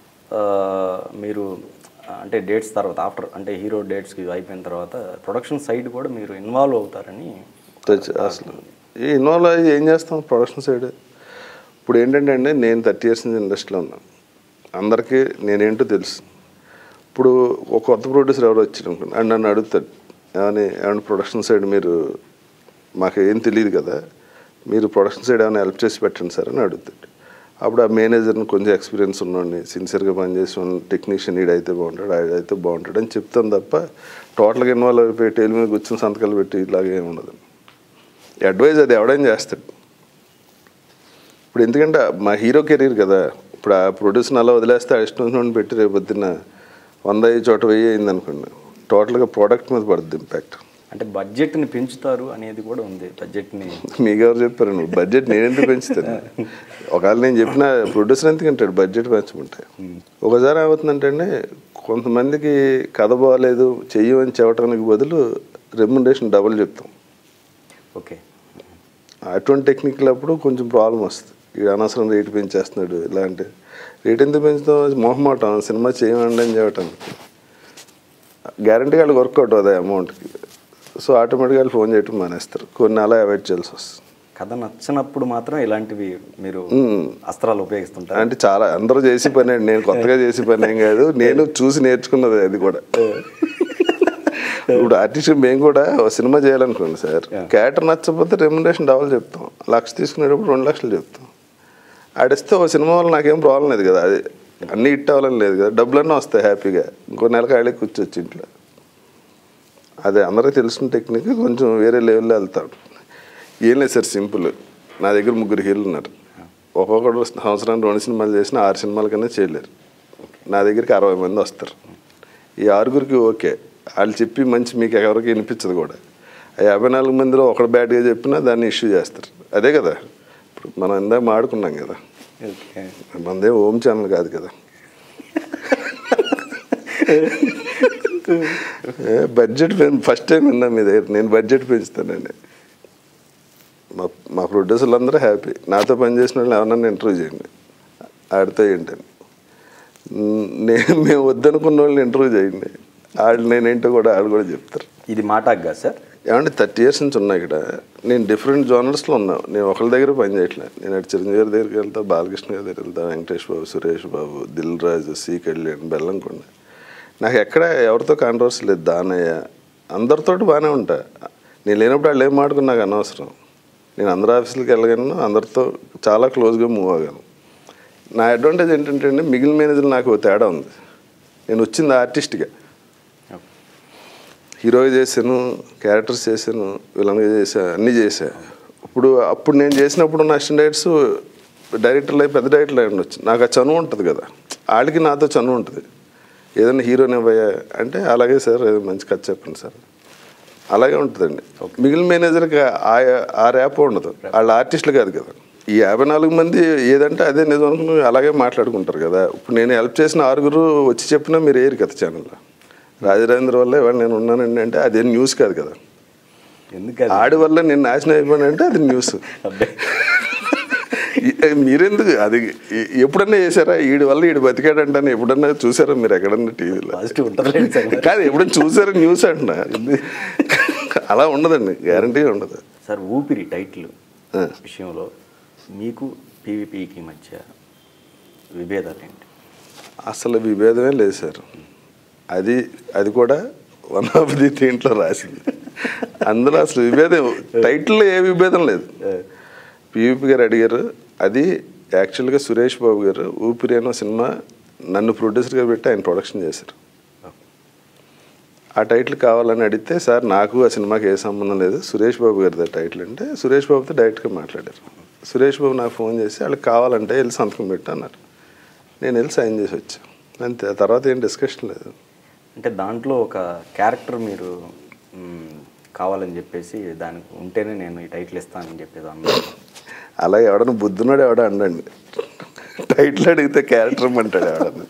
మీరు ఆ, అంటే డేట్స్ తర్వాత ఆఫ్టర్ అంటే హీరో డేట్స్కి అయిపోయిన తర్వాత ప్రొడక్షన్ సైడ్ కూడా మీరు ఇన్వాల్వ్ అవుతారని తెచ్చి అసలు ఈ ఇన్వాల్వ్ అయ్యి ఏం చేస్తాం ప్రొడక్షన్ సైడ్ ఇప్పుడు ఏంటంటే అండి నేను థర్టీ ఇయర్స్ నుంచి ఇండస్ట్రీలో ఉన్నాను అందరికీ నేనేంటో తెలుసు ఇప్పుడు ఒక కొత్త ప్రొడ్యూసర్ ఎవరు వచ్చారు అనుకోండి అండ్ నన్ను అడుగుతాడు ఏమని ఏమన్నా ప్రొడక్షన్ సైడ్ మీరు మాకు ఏం తెలియదు కదా మీరు ప్రొడక్షన్ సైడ్ ఏమైనా హెల్ప్ చేసి పెట్టండి సార్ అని అడుగుతాడు అప్పుడు ఆ మేనేజర్ని కొంచెం ఎక్స్పీరియన్స్ ఉన్నవాడిని సిన్సియర్గా పనిచేసి ఉన్న టెక్నీషియన్ ఈడైతే బాగుంటాడు ఆడైతే బాగుంటాడు అని చెప్తాను తప్ప టోటల్గా ఇన్వాల్వ్ అయిపోయి టైల్ మీద కూర్చొని సంతకాలు పెట్టి ఇలాగే ఏమి ఉండదు అడ్వైజ్ అది ఎవడైనా చేస్తాడు ఇప్పుడు ఎందుకంటే మా హీరో కెరీర్ కదా ఇప్పుడు ఆ ప్రొడ్యూసర్ని అలా వదిలేస్తే ఆ ఇష్టం నుండి పెట్టి రేపు పొద్దున్న వంద అయ్యి చోట వెయ్యి అయింది అనుకోండి టోటల్గా ప్రోడక్ట్ మీద పడుతుంది ఇంపాక్ట్ అంటే బడ్జెట్ని పెంచుతారు అనేది కూడా ఉంది బడ్జెట్ని మీకు ఎవరు చెప్పారు నువ్వు బడ్జెట్ నేనెందుకు పెంచుతాను ఒకవేళ నేను చెప్పిన ప్రొడ్యూసర్ ఎందుకు అంటాడు బడ్జెట్ పెంచమంటే ఒకసారి ఏమవుతుందంటే అండి కొంతమందికి కథ బాగాలేదు చెయ్యమని చెప్పడానికి బదులు రెమ్యునరేషన్ డబుల్ చెప్తాం ఓకే అటువంటి టెక్నికల్ అప్పుడు కొంచెం ప్రాబ్లం వస్తుంది ఈ అనవసరం రేటు పెంచేస్తున్నాడు ఇలాంటి రేట్ ఎందుకు పెంచుతాం మొహమాటం సినిమా చేయమండి అని చెప్పటానికి గ్యారంటీ వాళ్ళకి వర్కౌట్ అవుతాయి అమౌంట్కి సో ఆటోమేటిక్గా వాళ్ళు ఫోన్ చేయటం మానేస్తారు కొన్ని అలా అవాయిడ్ చేయాల్సి వస్తుంది కథ నచ్చినప్పుడు మాత్రం ఇలాంటివి మీరు అస్త్రాలు ఉపయోగిస్తుంటారు అంటే చాలా అందరూ చేసి పని అండి నేను కొత్తగా చేసి పని ఏం కాదు నేను చూసి నేర్చుకున్నది అది కూడా ఇప్పుడు ఆర్టిస్ట్ మేము కూడా ఒక సినిమా చేయాలనుకోండి సార్ క్యారెక్టర్ నచ్చకపోతే రెమ్యునరేషన్ డబల్ చెప్తాం లక్ష తీసుకునేటప్పుడు రెండు లక్షలు చెప్తాం ఆడిస్తే ఒక సినిమా వల్ల నాకేం ప్రాబ్లం లేదు కదా అది అన్ని హిట్ అవ్వాలని లేదు కదా డబ్బులన్నీ వస్తాయి హ్యాపీగా ఇంకో నెల ఖాళీ కూర్చోవచ్చు ఇంట్లో అదే అందరికీ తెలిసిన టెక్నిక్ కొంచెం వేరే లెవెల్లో వెళ్తాడు ఏం లేదు సార్ సింపుల్ నా దగ్గర ముగ్గురు హీరోలు ఉన్నారు ఒక్కొక్కడు సంవత్సరానికి రెండు సినిమాలు చేసిన ఆరు సినిమాల కన్నా చేయలేరు నా దగ్గరికి అరవై మంది వస్తారు ఈ ఆరుగురికి ఓకే వాళ్ళు చెప్పి మంచి మీకు ఎవరికి వినిపించదు కూడా ఆ యాభై నాలుగు మందిలో ఒకడు బ్యాడ్గా చెప్పినా దాన్ని ఇష్యూ చేస్తారు అదే కదా ఇప్పుడు మనం ఇందాక మాడుకున్నాం కదా ఓకే మనదే ఓం ఛానల్ కాదు కదా ఏ, బడ్జెట్ పెం- ఫస్ట్ టైం విన్నా మీ దగ్గర నేను బడ్జెట్ పెంచుతానండి మా మా ప్రొడ్యూసర్లు అందరూ హ్యాపీ నాతో పనిచేసిన వాళ్ళు ఎవరన్నా ఇంటర్వ్యూ చేయండి ఆడితో ఏంటని మ్, నేను మేము వద్దనుకున్న వాళ్ళని ఇంటర్వ్యూ చేయండి వాళ్ళు నేనేంటో కూడా వాళ్ళు కూడా చెప్తారు ఇది మాటాక్ కాదు సార్ ఏమంటే థర్టీ ఇయర్స్ నుంచి ఉన్నా ఇక్కడ నేను డిఫరెంట్ జోనర్స్లో ఉన్నా నేను ఒకరి దగ్గర పని చేయట్లేదు నేను అటు చిరంజీవి గారి దగ్గరికి వెళ్తా బాలకృష్ణ గారి దగ్గరికి వెళ్తా వెంకటేష్ బాబు సురేష్ బాబు దిల్ రాజు సి కళ్యాణ్ బెల్లంకొండ నాకు ఎక్కడ ఎవరితో కాంట్రవర్సీ లేదు దానయ్య అందరితోటి బాగానే ఉంటా నేను లేనప్పుడు వాళ్ళు ఏం మాట్లాడుకుని నాకు అనవసరం నేను అందరు ఆఫీసులకు వెళ్ళగలను అందరితో చాలా క్లోజ్గా మూవ్ అవ్వగలను నా అడ్వాంటేజ్ ఏంటంటే అండి మిగిలిన మేనేజర్లు నాకు ఓ తేడా ఉంది నేను వచ్చింది ఆర్టిస్ట్గా హీరోగా చేశాను క్యారెక్టర్స్ చేశాను విలన్గా చేశా అన్నీ చేశా ఇప్పుడు అప్పుడు నేను చేసినప్పుడు ఉన్న అసిస్టెంట్ డైరెక్టర్స్ డైరెక్టర్లు అయి పెద్ద డైరెక్టర్లు అయి ఉండొచ్చు నాకు ఆ చనువు ఉంటుంది కదా వాళ్ళకి నాతో చనువు ఉంటుంది ఏదైనా హీరోని ఇవ్వయా అంటే అలాగే సార్ ఏదో మంచి కథ చెప్పండి సార్ అలాగే ఉంటుందండి మిగిలిన మేనేజర్కి ఆ ఆ ర్యాప్ ఉండదు వాళ్ళ ఆర్టిస్టులు కాదు కదా ఈ యాభై నాలుగు మంది ఏదంటే అదే నిజం అనుకుని అలాగే మాట్లాడుకుంటారు కదా ఇప్పుడు నేను హెల్ప్ చేసిన ఆరుగురు వచ్చి చెప్పినా మీరు ఏరు కదా ఛానల్లో రాజరాజేంద్ర వల్ల ఇవాళ నేను ఉన్నానండి అంటే అదే న్యూస్ కాదు కదా ఎందుకు ఆడి వల్ల నేను నాశనం అయిపోయానంటే అది న్యూస్ అబ్బాయి ఈ- మీరెందుకు అది ఎ- ఎప్పుడన్నా చేశారా ఈడి వల్ల ఈడు బతికాడంటే ఎప్పుడన్నా చూసారా మీరు ఎక్కడన్నా టీవీలో పాజిటివ్ ఉంటుందిలేండి సార్ కాదు ఎప్పుడన్నా చూసారా న్యూస్ అంటున్నా అలా ఉండదండి గ్యారంటీ ఉండదు సార్ ఊపిరి టైటిల్ ఆ. విషయంలో మీకు పీవీపీకి మధ్య విభేదాలు ఏంటి అసలు విభేదమే లేదు సార్ అది అది కూడా వన్ ఆఫ్ ది దీంట్లో రాసింది అందులో అసలు విభేదం టైటిల్లో ఏ విభేదం లేదు పివిపి గారు అడిగారు అది యాక్చువల్గా సురేష్ బాబు గారు ఊపిరి అనే సినిమా నన్ను ప్రొడ్యూసర్గా పెట్టి ఆయన ప్రొడక్షన్ చేశారు ఆ టైటిల్ కావాలని అడిగితే సార్ నాకు ఆ సినిమాకి ఏ సంబంధం లేదు సురేష్ బాబు గారిది ఆ టైటిల్ అంటే సురేష్ బాబుతో డైరెక్ట్గా మాట్లాడారు సురేష్ బాబు నాకు ఫోన్ చేసి వాళ్ళకి కావాలంటే వెళ్ళి సంతకం పెట్టు అన్నారు నేను వెళ్ళి సైన్ చేసి వచ్చా అంతే ఆ తర్వాత ఏం డిస్కషన్ లేదు అంటే దాంట్లో ఒక క్యారెక్టర్ మీరు మ్, కావాలని చెప్పేసి దానికి ఉంటేనే నేను ఈ టైటిల్ ఇస్తానని చెప్పేది అన్నారు అలా ఎవడన్నా బుద్ధున్నాడు ఎవడ అండండి టైటిల్ అడిగితే క్యారెక్టర్ అంటాడు ఎవడన్నా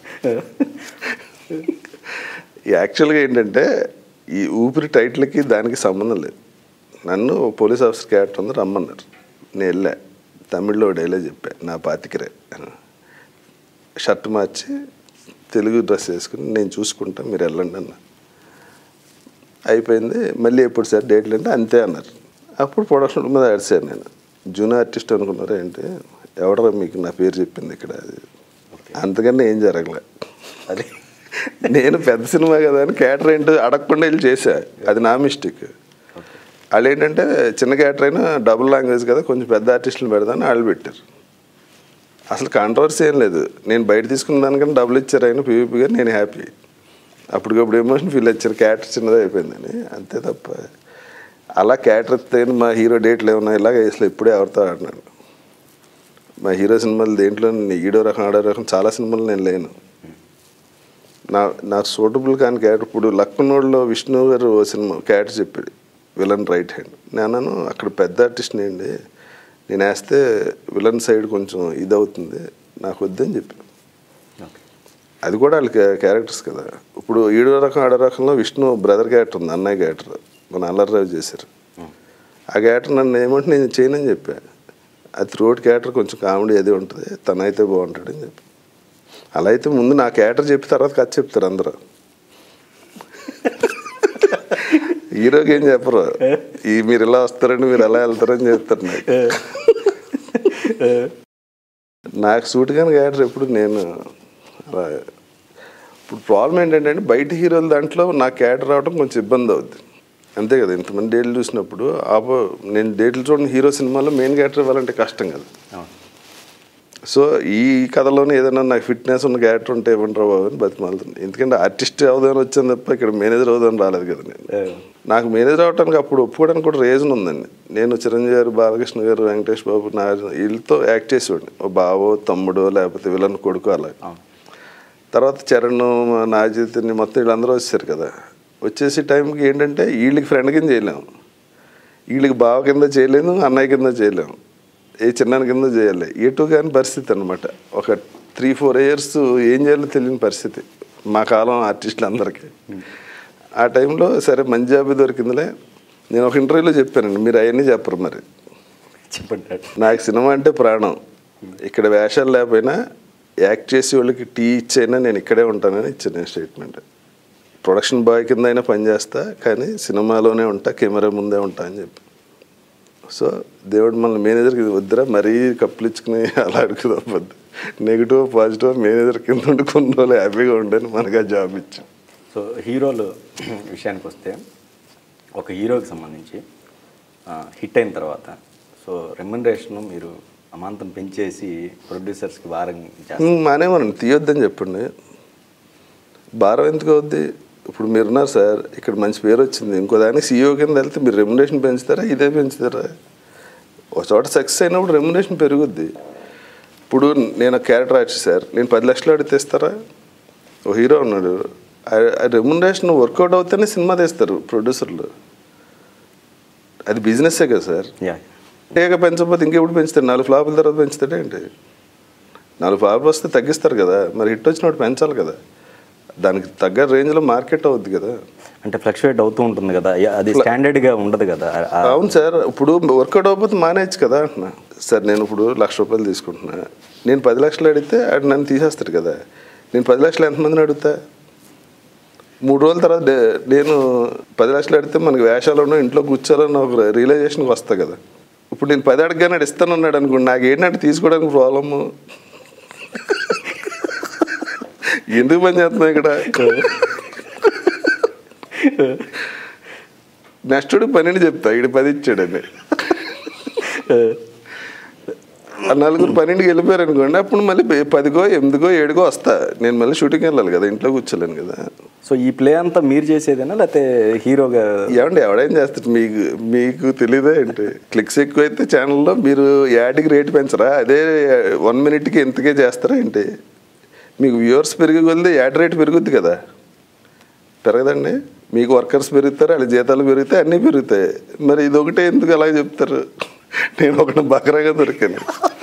యాక్చువల్గా ఏంటంటే ఈ ఊపిరి టైటిల్కి దానికి సంబంధం లేదు నన్ను ఓ పోలీస్ ఆఫీసర్ క్యారెక్టర్ ఉంది రమ్మన్నారు నేను వెళ్ళా తమిళ్లో డైలాగ్ చెప్పా నా పాతికరే అని. షర్ట్ మార్చి తెలుగు డ్రెస్ వేసుకుని నేను చూసుకుంటా మీరు వెళ్ళండి అన్న అయిపోయింది మళ్ళీ ఎప్పుడు సార్ డేట్లు అంటే అంతే అన్నారు అప్పుడు ప్రొడక్షన్ మీద అడిచాను నేను జూనియర్ ఆర్టిస్ట్ అనుకున్నారా ఏంటి ఎవడరా మీకు నా పేరు చెప్పింది ఇక్కడ అది అంతకన్నా ఏం జరగలే అది నేను పెద్ద సినిమా కదా అని క్యాటర్ ఏంటో అడగకుండా వెళ్ళి చేశా అది నా మిస్టేక్ వాళ్ళు ఏంటంటే చిన్న క్యాటర్ అయినా డబుల్ లాంగ్వేజ్ కదా కొంచెం పెద్ద ఆర్టిస్టులు పెడదాని వాళ్ళు పెట్టారు అసలు కాంట్రవర్సీ ఏం లేదు నేను బయట తీసుకున్న దానికన్నా డబ్బులు ఇచ్చారు ఆయన పీవీపీ గారు నేను హ్యాపీ అప్పటికప్పుడు ఎమోషన్ ఫీల్ వచ్చారు క్యాటర్ చిన్నదే అయిపోయిందని అంతే తప్ప అలా క్యాటర్ ఇస్తే మా హీరో డేట్లు ఏమన్నా ఇలాగ అసలు ఇప్పుడే ఎవరితో ఆడినాను మా హీరో సినిమాలు దేంట్లో నేను ఈడో రకం ఆడో రకం చాలా సినిమాలు నేను లేను నా నా సూటబుల్ కాని క్యారెక్టర్ ఇప్పుడు లక్నోడ్లో విష్ణు గారు ఓ సినిమా క్యారెక్టర్ చెప్పాడు విలన్ రైట్ హ్యాండ్ నేను అన్నాను అక్కడ పెద్ద ఆర్టిస్ట్ని అండి నేను వేస్తే విలన్ సైడ్ కొంచెం ఇది అవుతుంది నాకు వద్దని చెప్పాను ఓకే అది కూడా వాళ్ళకి క్యారెక్టర్స్ కదా ఇప్పుడు ఏడో రకం ఆడో రకంలో విష్ణు బ్రదర్ క్యారెక్టర్ ఉంది అన్నయ్య క్యారెక్టర్ మన అల్లర్రావు చేశారు ఆ క్యారెక్టర్ నన్ను ఏమంటే నేను చేయనని చెప్పా అది త్రోట్ క్యారెక్టర్ కొంచెం కామెడీ అది ఉంటుంది తనైతే బాగుంటాడని చెప్పి అలా అయితే ముందు నా క్యారెక్టర్ చెప్పి తర్వాత కథ చెప్తారు అందరూ హీరోకి ఏం చెప్పరు ఈ మీరు ఇలా వస్తారండి మీరు ఎలా వెళ్తారని చెప్తారు నాకు నాకు సూట్ కానీ క్యారెక్టర్ ఎప్పుడు నేను అలా ఇప్పుడు ప్రాబ్లం ఏంటంటే బయట హీరోల దాంట్లో నా క్యారెక్టర్ రావడం కొంచెం ఇబ్బంది అవుద్ది అంతే కదా ఇంతమంది డేట్లు చూసినప్పుడు ఆపో నేను డేట్లు చూడని హీరో సినిమాలో మెయిన్ క్యారెక్టర్ ఇవ్వాలంటే కష్టం కదా అవును సో ఈ కథలోనే ఏదైనా నాకు ఫిట్నెస్ ఉన్న క్యారెక్టర్ ఉంటే ఇవ్వండి బాబు అని బతిమాలుతుంది ఎందుకంటే ఆర్టిస్ట్ అవుదాని వచ్చాను తప్ప ఇక్కడ మేనేజర్ అవుదాని రాలేదు కదా నేను ఏ, నాకు మేనేజర్ అవడానికి అప్పుడు ఒప్పుకోవడానికి కూడా రీజన్ ఉందండి నేను చిరంజీవి గారు బాలకృష్ణ గారు వెంకటేష్ బాబు నా వీళ్ళతో యాక్ట్ చేసేవాడిని ఓ బావో తమ్ముడో లేకపోతే విలన్ కొడుకు అలా అవును తర్వాత చరణ్ నా చైతన్య మొత్తం వీళ్ళందరూ వచ్చారు కదా వచ్చేసి టైంకి ఏంటంటే వీళ్ళకి ఫ్రెండ్ కింద చేయలేము వీళ్ళకి బావ కింద చేయలేము అన్నయ్య కింద చేయలేము ఏ చిన్నాని కింద చేయాలి ఎటు కాని పరిస్థితి అనమాట ఒక త్రీ ఫోర్ ఇయర్స్ ఏం చేయాలో తెలియని పరిస్థితి మా కాలం ఆర్టిస్టులు అందరికీ ఆ టైంలో సరే మంచి జాబ్ దొరికిందిలే నేను ఒక ఇంటర్వ్యూలో చెప్పానండి మీరు అవన్నీ చెప్పరు మరి చెప్పండి నాకు సినిమా అంటే ప్రాణం ఇక్కడ వేషాలు లేకపోయినా యాక్ట్ చేసే వాళ్ళకి టీ ఇచ్చైనా నేను ఇక్కడే ఉంటానని ఇచ్చాను నేను స్టేట్మెంట్ ప్రొడక్షన్ బాయ్ కింద అయినా పనిచేస్తా కానీ సినిమాలోనే ఉంటా కెమెరా ముందే ఉంటా అని చెప్పి సో దేవుడు మన మేనేజర్కి వద్దురా మరీ కప్పులు ఇచ్చుకుని అలా అడుగుదప్పద్దు నెగిటివ్ పాజిటివ్ మేనేజర్ కింద ఉండి కొన్ని రోజులు హ్యాపీగా ఉండని మనకు ఆ జాబ్ ఇచ్చాం సో హీరోలు విషయానికి వస్తే ఒక హీరోకి సంబంధించి ఆ, హిట్ అయిన తర్వాత సో రెమ్యునరేషన్ మీరు అమాంతం పెంచేసి ప్రొడ్యూసర్స్కి భారం చేస్తారు ఉమ్, మానేమనండి తీయొద్దని చెప్పండి భారం ఎందుకు అవుద్ది ఇప్పుడు మీరున్నారు సార్ ఇక్కడ మంచి పేరు వచ్చింది ఇంకో దానికి సీఈఓ కింద వెళ్తే మీరు రెమ్యునేషన్ పెంచుతారా ఇదే పెంచుతారా ఒక చోట సక్సెస్ అయినప్పుడు రెమ్యునేషన్ పెరుగుద్ది ఇప్పుడు నేను ఒక క్యారెక్టర్ ఆర్టిస్ట్ సార్ నేను పది లక్షలు అడిగితే ఇస్తారా ఓ హీరో ఉన్నాడు ఆ రెమ్యునరేషన్ వర్కౌట్ అవుతేనే సినిమా తీస్తారు ప్రొడ్యూసర్లు అది బిజినెస్సే కదా సార్ యా ఏక పెంచకపోతే ఇంకెప్పుడు పెంచుతాడు నాలుగు ఫ్లాపుల తర్వాత పెంచుతాడే ఏంటి నాలుగు ఫ్లాపులు వస్తే తగ్గిస్తారు కదా మరి హిట్ వచ్చినప్పుడు పెంచాలి కదా దానికి తగ్గ రేంజ్లో మార్కెట్ అవుద్ది కదా అంటే ఫ్లక్చువేట్ అవుతూ ఉంటుంది కదా యా, అది స్టాండర్డ్గా ఉండదు కదా ఆ- అవును సార్ ఇప్పుడు వర్కౌట్ అవ్వకపోతే మానేయచ్చు కదా అంటున్నా సార్ నేను ఇప్పుడు లక్ష రూపాయలు తీసుకుంటున్నా నేను పది లక్షలు అడిగితే ఆడు నన్ను తీసేస్తాడు కదా నేను పది లక్షలు ఎంతమందిని అడుగుతా మూడు రోజుల తర్వాత డే- నేను పది లక్షలు అడిగితే మనకి వేషాలను ఇంట్లో కూర్చోాలని ఒక రియలైజేషన్కి వస్తా కదా ఇప్పుడు నేను పది అడగగానే ఆడు ఇస్తానన్నాడు అనుకోండి నాకు ఏంటంటే తీసుకోవడానికి ప్రాబ్లము ఎందుకు పని చేస్తున్నా ఇక్కడ నెక్స్ట్ పన్నెండు చెప్తా ఇడు పది ఇచ్చాడని ఆ నలుగురు పన్నెండుకి వెళ్ళిపోయారు అనుకోండి అప్పుడు మళ్ళీ పే- పదిగో ఎనిమిదిగో ఏడుగో వస్తా నేను మళ్ళీ షూటింగ్ వెళ్ళాలి కదా ఇంట్లో కూర్చోలేను కదా సో ఈ ప్లే అంతా మీరు చేసేదేనా లేకపోతే హీరోగా ఏమండి ఎవడేం చేస్తాడు మీకు మీకు తెలియదా ఏంటి క్లిక్స్ ఎక్కువైతే ఛానల్లో మీరు యాడ్కి రేట్ పెంచరా అదే వన్ మినిట్కి ఎంతకే చేస్తారా ఏంటి మీకు వ్యూవర్స్ పెరిగి కొలిది యాడ్ రేట్ పెరుగుద్ది కదా పెరగదండి మీకు వర్కర్స్ పెరుగుతారు వాళ్ళ జీతాలు పెరుగుతాయి అన్నీ పెరుగుతాయి మరి ఇది ఒకటే ఎందుకు అలా చెప్తారు నేను ఒకటి బకరాగా దొరికాను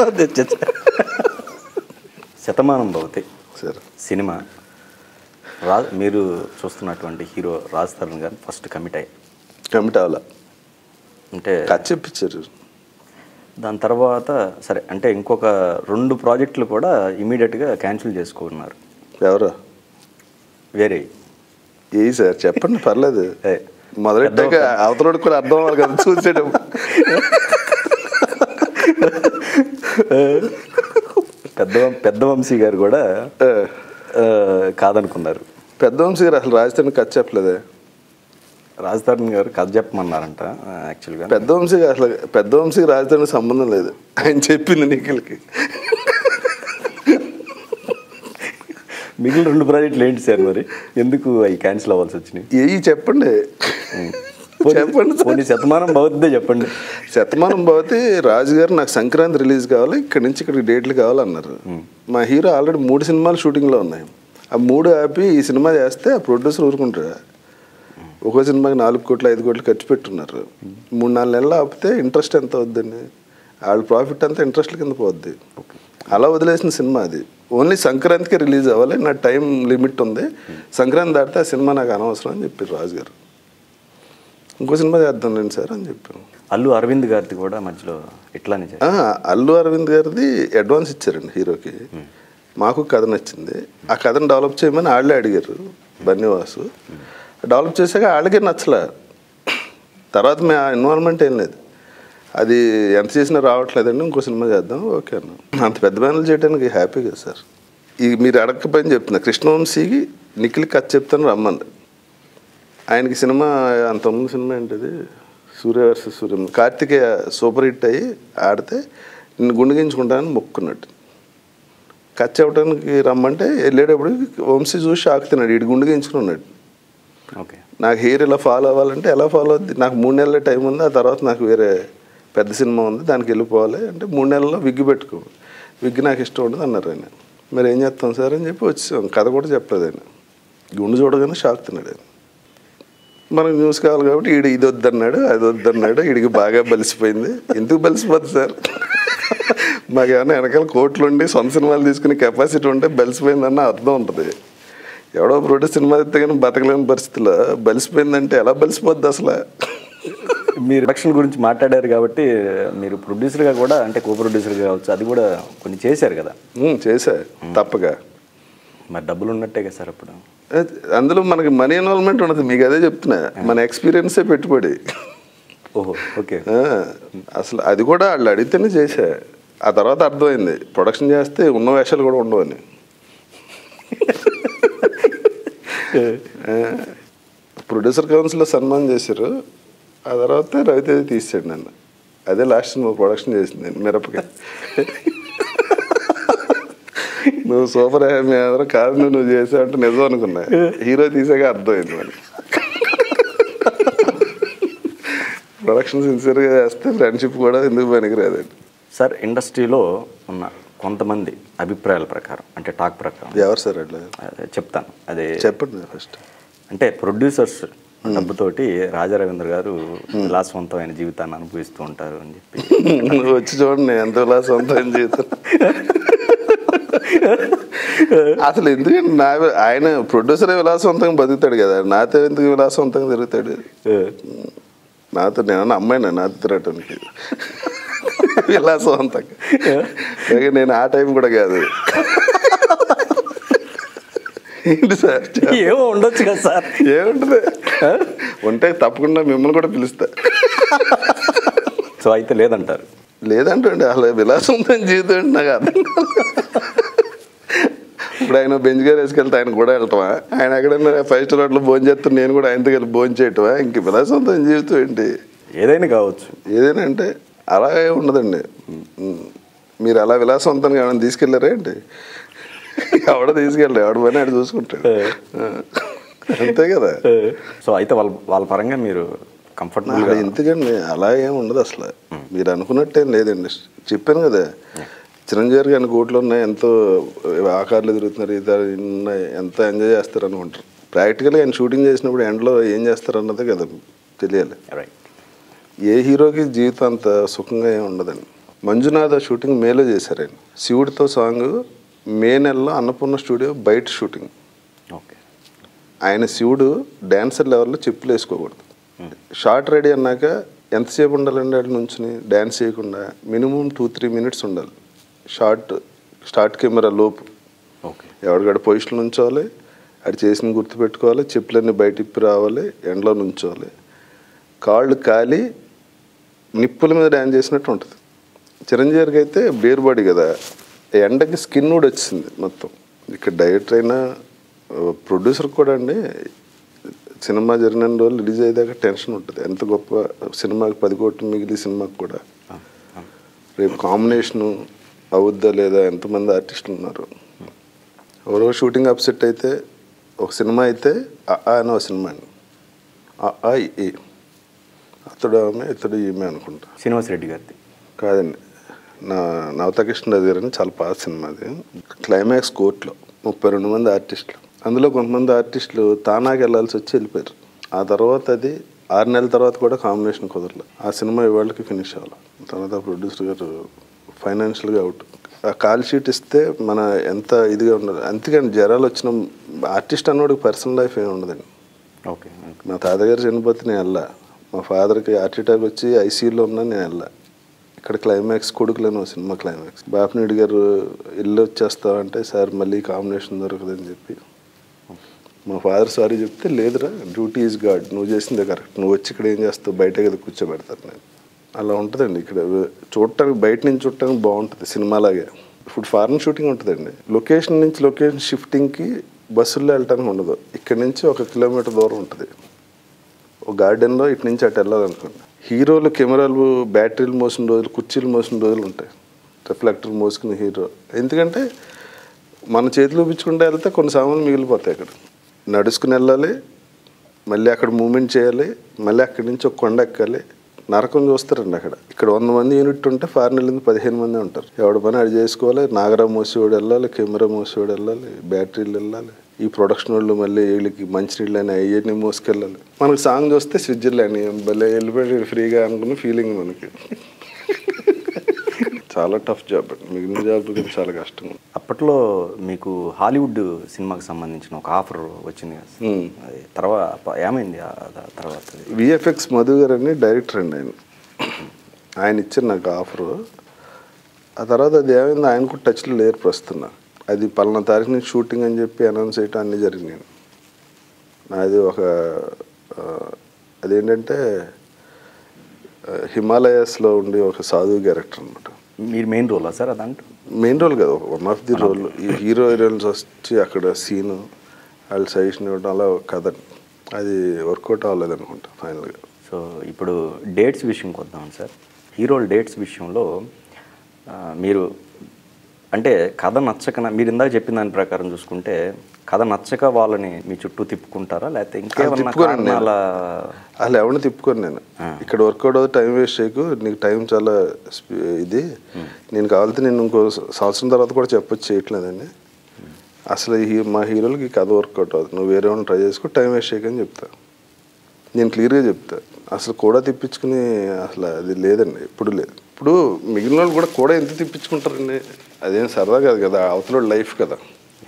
శతమానం భవతి సరే సినిమా రా మీరు చూస్తున్నటువంటి హీరో రాజ్ తరుణ్ గారు ఫస్ట్ కమిట్ అయ్యి కమిట్ అవ్వాల అంటే కథ చెప్పించారు దాని తర్వాత సరే అంటే ఇంకొక రెండు ప్రాజెక్టులు కూడా ఇమీడియట్గా క్యాన్సిల్ చేసుకున్నారు ఎవరు వేరే ఏ సార్ చెప్పండి పర్లేదు ఏ, మొదలెట్టాక అవతలోడు కూడా అర్థం అవ్వాలి కదా చూసేటప్పుడు పెద్ద పెద్ద వంశీ గారు కూడా ఆ, ఆ, కాదనుకున్నారు పెద్ద వంశీ గారు అసలు రాజధాని కథ చెప్పలేదే రాజ్ తరుణ్ గారు కథ చెప్పమన్నారంట యాక్చువల్గా పెద్ద వంశీ గారు అసలు పెద్ద వంశీకి రాజధాని సంబంధం లేదు ఆయన చెప్పింది నిఖిల్కి మిగిలిన రెండు ప్రాజెక్టులు ఏంటి సార్ మరి ఎందుకు అవి క్యాన్సిల్ అవ్వాల్సి వచ్చినాయి ఏవి చెప్పండి చెప్పండి సార్. పోనీ శతమానం భవద్దే చెప్పండి శతమానం భవతి రాజు గారు నాకు సంక్రాంతి రిలీజ్ కావాలి ఇక్కడి నుంచి ఇక్కడికి డేట్లు కావాలన్నారు మా హీరో ఆల్రెడీ మూడు సినిమాలు షూటింగ్లో ఉన్నాయి ఆ మూడు ఆపి ఈ సినిమా చేస్తే ఆ ప్రొడ్యూసర్ ఊరుకుంటారు ఒక్కో సినిమాకి నాలుగు కోట్లు ఐదు కోట్లు ఖర్చు పెట్టున్నారు మూడు నాలుగు నెలలు ఆపితే ఇంట్రెస్ట్ ఎంత అవుద్దండి వాళ్ళ ప్రాఫిట్ అంతా ఇంట్రెస్ట్ కింద పోద్ది అలా వదిలేసిన సినిమా అది ఓన్లీ సంక్రాంతికి రిలీజ్ అవ్వాలి నా టైం లిమిట్ ఉంది సంక్రాంతి దాటితే ఆ సినిమా నాకు అనవసరం అని చెప్పారు రాజు గారు ఇంకో సినిమా చేద్దాం లేండి సార్ అని చెప్పాను అల్లు అరవింద్ గారిది కూడా మధ్యలో ఇట్లానే చేశారు ఆ, అల్లు అరవింద్ గారిది అడ్వాన్స్ ఇచ్చారండి హీరోకి మాకు కథ నచ్చింది ఆ కథను డెవలప్ చేయమని వాళ్ళే అడిగారు బన్నీవాసు డెవలప్ చేశాక వాళ్ళకే నచ్చలే తర్వాత మేము ఆ ఇన్వాల్వ్మెంట్ ఏం లేదు అది ఎంత చేసినా రావట్లేదండి ఇంకో సినిమా చేద్దాం ఓకే అన్న అంత పెద్ద బ్యానర్లు చేయడానికి హ్యాపీ కదా సార్ ఈ మీరు అడగకపోయిన చెప్తున్నా కృష్ణవంశీకి నిఖిల్ కథ చెప్తాను రమ్మంది ఆయనకి సినిమా అంతకుముందు సినిమా ఏంటిది Surya versus Surya Karthikeya super hit అయ్యి ఆడితే నిన్ను గుండెగించుకుంటానని మొక్కున్నట్టు కథ చెప్పడానికి రమ్మంటే వెళ్ళేటప్పుడు వంశీ చూసి షాక్ తిన్నాడు ఇటు గుండెగించుకుని ఉన్నాడు ఓకే నాకు హెయిర్ ఇలా ఫాలో అవ్వాలంటే ఎలా ఫాలో అవుద్ది నాకు మూడు నెలల టైం ఉంది ఆ తర్వాత నాకు వేరే పెద్ద సినిమా ఉంది దానికి వెళ్ళిపోవాలి అంటే మూడు నెలల్లో విగ్గు పెట్టుకో విగ్గు నాకు ఇష్టం ఉండదు అన్నారు ఆయన మరి ఏం చేస్తాం సార్ అని చెప్పి వచ్చాం కథ కూడా చెప్పలేదు ఆయన గుండు చూడగానే షాక్ తిన్నాడు ఆయన మనకు న్యూస్ కావాలి కాబట్టి ఈడు ఇది వద్దన్నాడు అది వద్దన్నాడు వీడికి బాగా బలిసిపోయింది ఎందుకు బలిసిపోద్ది సార్ మాకు ఏమైనా వెనకాల కోట్లు ఉండి సొంత సినిమాలు తీసుకునే కెపాసిటీ ఉంటే బలిసిపోయిందన్న అర్థం ఉంటుంది ఎవడో ప్రొడ్యూస్ సినిమా ఎత్తే కానీ బతకలేని పరిస్థితిలో బలిసిపోయిందంటే ఎలా బలిసిపోద్ది అసలు మీరు ప్రొడక్షన్ గురించి మాట్లాడారు కాబట్టి మీరు ప్రొడ్యూసర్గా కూడా అంటే కో ప్రొడ్యూసర్ కావచ్చు అది కూడా కొన్ని చేశారు కదా ఉమ్, చేశా తప్పగా మరి డబ్బులు ఉన్నట్టే కదా సార్ అప్పుడు అందులో మనకి మనీ ఇన్వాల్వ్మెంట్ ఉండదు మీకు అదే చెప్తున్నా మన ఎక్స్పీరియన్సే పెట్టుబడి ఓహో ఓకే ఆ, అసలు అది కూడా వాళ్ళు అడిగితేనే చేశా ఆ తర్వాత అర్థమైంది ప్రొడక్షన్ చేస్తే ఉన్న వేషాలు కూడా ఉండవని ప్రొడ్యూసర్ కౌన్సిల్లో సన్మానం చేశారు ఆ తర్వాత రవితేజ తీసాడు నన్ను అదే లాస్ట్ సినిమా ప్రొడక్షన్ చేసింది నేను మిరపకాయ నువ్వు సూపర్ మీ ఎవరో కాదు నువ్వు నువ్వు చేసావు అంటే నిజం అనుకున్నా హీరో తీసాక అర్థమైంది మరి ప్రొడక్షన్ సిన్సియర్గా చేస్తే ఫ్రెండ్షిప్ కూడా ఎందుకు పనికిరాదండి సార్ ఇండస్ట్రీలో ఉన్న కొంతమంది అభిప్రాయాల ప్రకారం అంటే టాక్ ప్రకారం ఎవరు సార్ అట్లా అదే చెప్తాను అదే చెప్పండి ఫస్ట్ అంటే ప్రొడ్యూసర్స్ డబ్బుతోటి రాజా రవీంద్ర గారు విలాసవంతమైన జీవితాన్ని అనుభవిస్తూ ఉంటారు అని చెప్పి నువ్వు వచ్చి చూడండి ఎంత విలాసవంతం జీవితం అసలు ఎందుకంటే నా ఆయన ప్రొడ్యూసరే విలాసవంతంగా బతుకుతాడు కదా నాతో ఎందుకు విలాసవంతంగా తిరుగుతాడు నాతో నేను అమ్మాయినా నాతో తిరగటానికి విలాసవంతంగా పైగా నేను ఆ టైం కూడా కాదు ఏంటి సార్ ఏమో ఉండొచ్చు కదా సార్ ఏముంటుంది ఉంటే తప్పకుండా మిమ్మల్ని కూడా పిలుస్తా సో అయితే లేదంటారు లేదంటండి అసలు విలాసవంతం జీవితం అంటే నాకు అర్థం కాదు. ఇప్పుడు ఆయన బెంచ్ గారు వేసుకెళ్తే ఆయన కూడా వెళ్తామా ఆయన ఎక్కడైనా ఫైవ్ స్టార్ హోటల్ భోజనం చేస్తే నేను కూడా ఆయనతో కలిసి భోజనం చేయటమా ఇంక విలాసవంతం జీవితం ఏంటి ఏదైనా కావచ్చు ఏదైనా అంటే అలాగే ఉండదండి ఉమ్. మీరు అలా విలాసవంతంగా ఏమైనా తీసుకెళ్ళారా ఏంటి ఎవడ తీసుకెళ్ళి ఎవడ పని ఆడు చూసుకుంటాడు ఆ. అంతే కదా సో అయితే వాళ్ళ వాళ్ళ పరంగా మీరు కంఫర్టబుల్ అలా ఎందుకండి అలా ఏం ఉండదు అసలు మీరు అనుకున్నట్టేం లేదండి చెప్పాను కదా చిరంజీవి గారికి అన్ని కోట్లు ఉన్నాయి ఎంతో ఆకారాలు ఎదురుతున్నారు ఇది ఉన్నాయి ఎంత ఎంజాయ్ చేస్తారు అనుకుంటారు ప్రాక్టికల్గా ఆయన షూటింగ్ చేసినప్పుడు ఎండలో ఏం చేస్తారు అన్నదే కదా తెలియాలి రైట్ ఏ హీరోకి జీవితం అంత సుఖంగా ఏం ఉండదండి మంజునాథ షూటింగ్ మేలో చేశారు ఆయన శివుడితో సాంగ్ మే నెలలో అన్నపూర్ణ స్టూడియో బయట షూటింగ్ ఓకే ఆయన శివుడు డాన్సర్ లెవెల్లో చెప్పులు వేసుకోకూడదు షార్ట్ రెడీ అన్నాక ఎంతసేపు ఉండాలండి వాటి నుంచి డ్యాన్స్ చేయకుండా మినిమం టూ త్రీ మినిట్స్ ఉండాలి షార్ట్ స్టార్ట్ కెమెరా లోపు ఓకే ఎవరికాడ పొజిషన్ ఉంచోవాలి అది చేసిన గుర్తుపెట్టుకోవాలి చెప్పులన్నీ బయట ఇప్పి రావాలి ఎండలో నుంచోవాలి కాళ్ళు కాలి నిప్పుల మీద డ్యాన్స్ చేసినట్టు ఉంటుంది చిరంజీవి గారికి అయితే బేర్ బాడీ కదా ఎండకి స్కిన్ కూడా వచ్చింది మొత్తం ఇక్కడ డైరెక్టర్ అయినా ప్రొడ్యూసర్ కూడా అండి సినిమా జరిగిన రోజులు రిలీజ్ అయ్యేదాకా టెన్షన్ ఉంటుంది ఎంత గొప్ప సినిమాకి పది కోట్లు మిగిలి సినిమాకి కూడా రేపు కాంబినేషను అవుద్దా లేదా ఎంతమంది ఆర్టిస్టులు ఉన్నారు ఎవరో షూటింగ్ అప్సెట్ అయితే ఒక సినిమా అయితే ఆ ఆ అని ఒక సినిమా అండి ఆ ఆ ఈ అతడు ఆమె ఇతడు ఈమె అనుకుంటా శ్రీనివాస్ రెడ్డి గారిది కాదండి నా నవతకృష్ణ గారు అని చాలా పాత సినిమా అది క్లైమాక్స్ కోర్టులో ముప్పై రెండు మంది ఆర్టిస్టులు అందులో కొంతమంది ఆర్టిస్టులు తానాకి వెళ్ళాల్సి వచ్చి వెళ్ళిపోయారు ఆ తర్వాత అది ఆరు నెలల తర్వాత కూడా కాంబినేషన్ కుదరలేదు ఆ సినిమా ఇవాళకి ఫినిష్ అవ్వాలి తర్వాత ప్రొడ్యూసర్ గారు ఫైనాన్షియల్గా అవుట్ ఆ కాల్ షీట్ ఇస్తే మన ఎంత ఇదిగా ఉండదు అంతేకాని జ్వరాలు వచ్చిన ఆర్టిస్ట్ అన్నోడికి పర్సనల్ లైఫ్ ఏమి ఉండదండి ఓకే మా తాతగారు చనిపోతే నేను వెళ్ళా మా ఫాదర్కి హార్ట్ అటాక్ వచ్చి ఐసీయూలో ఉన్నా నేను వెళ్ళా ఇక్కడ క్లైమాక్స్ కొడుకులను సినిమా క్లైమాక్స్ బాపినీడి గారు ఇల్లు వచ్చేస్తావు అంటే సార్ మళ్ళీ కాంబినేషన్ దొరకదని చెప్పి మా ఫాదర్ సారీ చెప్తే లేదురా డ్యూటీ ఈజ్ గాడ్ నువ్వు చేసిందే కరెక్ట్ నువ్వు వచ్చి ఇక్కడ ఏం చేస్తావు బయట కదా కూర్చోబెడతారు నేను అలా ఉంటుందండి ఇక్కడ చూడటానికి బయట నుంచి చూడటానికి బాగుంటుంది సినిమాలాగే ఇప్పుడు ఫారెన్ షూటింగ్ ఉంటుందండి లొకేషన్ నుంచి లొకేషన్ షిఫ్టింగ్కి బస్సుల్లో వెళ్ళటానికి ఉండదు ఇక్కడ నుంచి ఒక కిలోమీటర్ దూరం ఉంటుంది ఒక గార్డెన్లో ఇటు నుంచి అటు వెళ్ళాలనుకోండి హీరోలు కెమెరాలు బ్యాటరీలు మోసిన రోజులు కుర్చీలు మోసిన రోజులు ఉంటాయి రిఫ్లెక్టర్ మోసుకున్న హీరో ఎందుకంటే మన చేతిలో చూపించుకుంటే వెళ్తే కొన్ని సామాన్లు మిగిలిపోతాయి అక్కడ నడుచుకుని వెళ్ళాలి మళ్ళీ అక్కడ మూమెంట్ చేయాలి మళ్ళీ అక్కడి నుంచి ఒక కొండ ఎక్కాలి నరకం చూస్తారండి అక్కడ ఇక్కడ వంద మంది యూనిట్ ఉంటే ఫారెన్ వెళ్ళింది పదిహేను మంది ఉంటారు ఎవడ పని అది చేసుకోవాలి నాగరా మోసేవాడు వెళ్ళాలి కెమెరా మోసేవాడు వెళ్ళాలి బ్యాటరీలు వెళ్ళాలి ఈ ప్రొడక్షన్ వాళ్ళు మళ్ళీ వీళ్ళకి మంచినీళ్ళు అని అవన్నీ మోసుకెళ్ళాలి మనకి సాంగ్ చూస్తే స్విట్జర్లాండ్ భలే వెళ్ళిపోయాడు ఫ్రీగా అనుకున్న ఫీలింగ్ మనకి చాలా టఫ్ జాబ్ అండి మిగిలిన జాబ్ కానీ చాలా కష్టం అప్పట్లో మీకు హాలీవుడ్ సినిమాకి సంబంధించిన ఒక ఆఫర్ వచ్చింది కదా సార్. మ్మ్. అది తర్వాత ఏమైంది ఆ ఆ తర్వాత అది? విఎఫ్ఎక్స్ మధు గారు అని డైరెక్టర్ అండి ఆయన ఆయన ఇచ్చారు నాకు ఆఫరు ఆ తర్వాత అది ఏమైంది ఆయన కూడా టచ్లో లేరు ప్రస్తుతం నాకు. అది పలానా తారీఖు నుంచి షూటింగ్ అని చెప్పి అనౌన్స్ చేయటం అన్నీ జరిగినాయి నాది ఒక ఆ, అదేంటంటే ఆ, హిమాలయస్లో ఉండి ఒక సాధువు క్యారెక్టర్ అనమాట మీరు మెయిన్ రోలా సార్ అదంటూ మెయిన్ రోల్ కదా వన్ ఆఫ్ ది రోల్ ఈ హీరో హీరోయిన్స్ వచ్చి అక్కడ సీను వాళ్ళు సజెషన్ ఇవ్వడం అలా ఒక కథ అది వర్కౌట్ అవ్వలేదు అనుకుంటా ఫైనల్గా సో ఇప్పుడు డేట్స్ విషయంకి వద్దాం సార్ హీరోల డేట్స్ విషయంలో ఆ, మీరు అంటే కథ నచ్చక మీరు ఇందాక చెప్పిన దాని ప్రకారం చూసుకుంటే కథ నచ్చక వాళ్ళని మీ చుట్టూ తిప్పుకుంటారా లేకపోతే ఇంకేమన్నా తిప్పుకోనండి నేను. కారణాల అసలు ఎవరిని తిప్పుకోను నేను ఇక్కడ వర్కౌట్ అవుతుంది టైం వేస్ట్ చేయకు నీకు టైం చాలా స్పీ- ఇది నేను కావాలంటే నేను ఇంకో సంవత్సరం తర్వాత కూడా చెప్పొచ్చు చేయట్లేదండి అసలు ఈ మా హీరోలకి ఈ కథ వర్కౌట్ అవుతుంది నువ్వు వేరే వాళ్ళని ట్రై చేసుకో టైం వేస్ట్ చేయకని చెప్తా నేను క్లియర్గా చెప్తా అసలు కూడా తిప్పించుకుని అసలు అది లేదండి ఎప్పుడు లేదు ఇప్పుడు మిగిలిన వాళ్ళు కూడా కూడా ఎంత తిప్పించుకుంటారండి అదేం సరదా కాదు కదా అవతల లైఫ్ కదా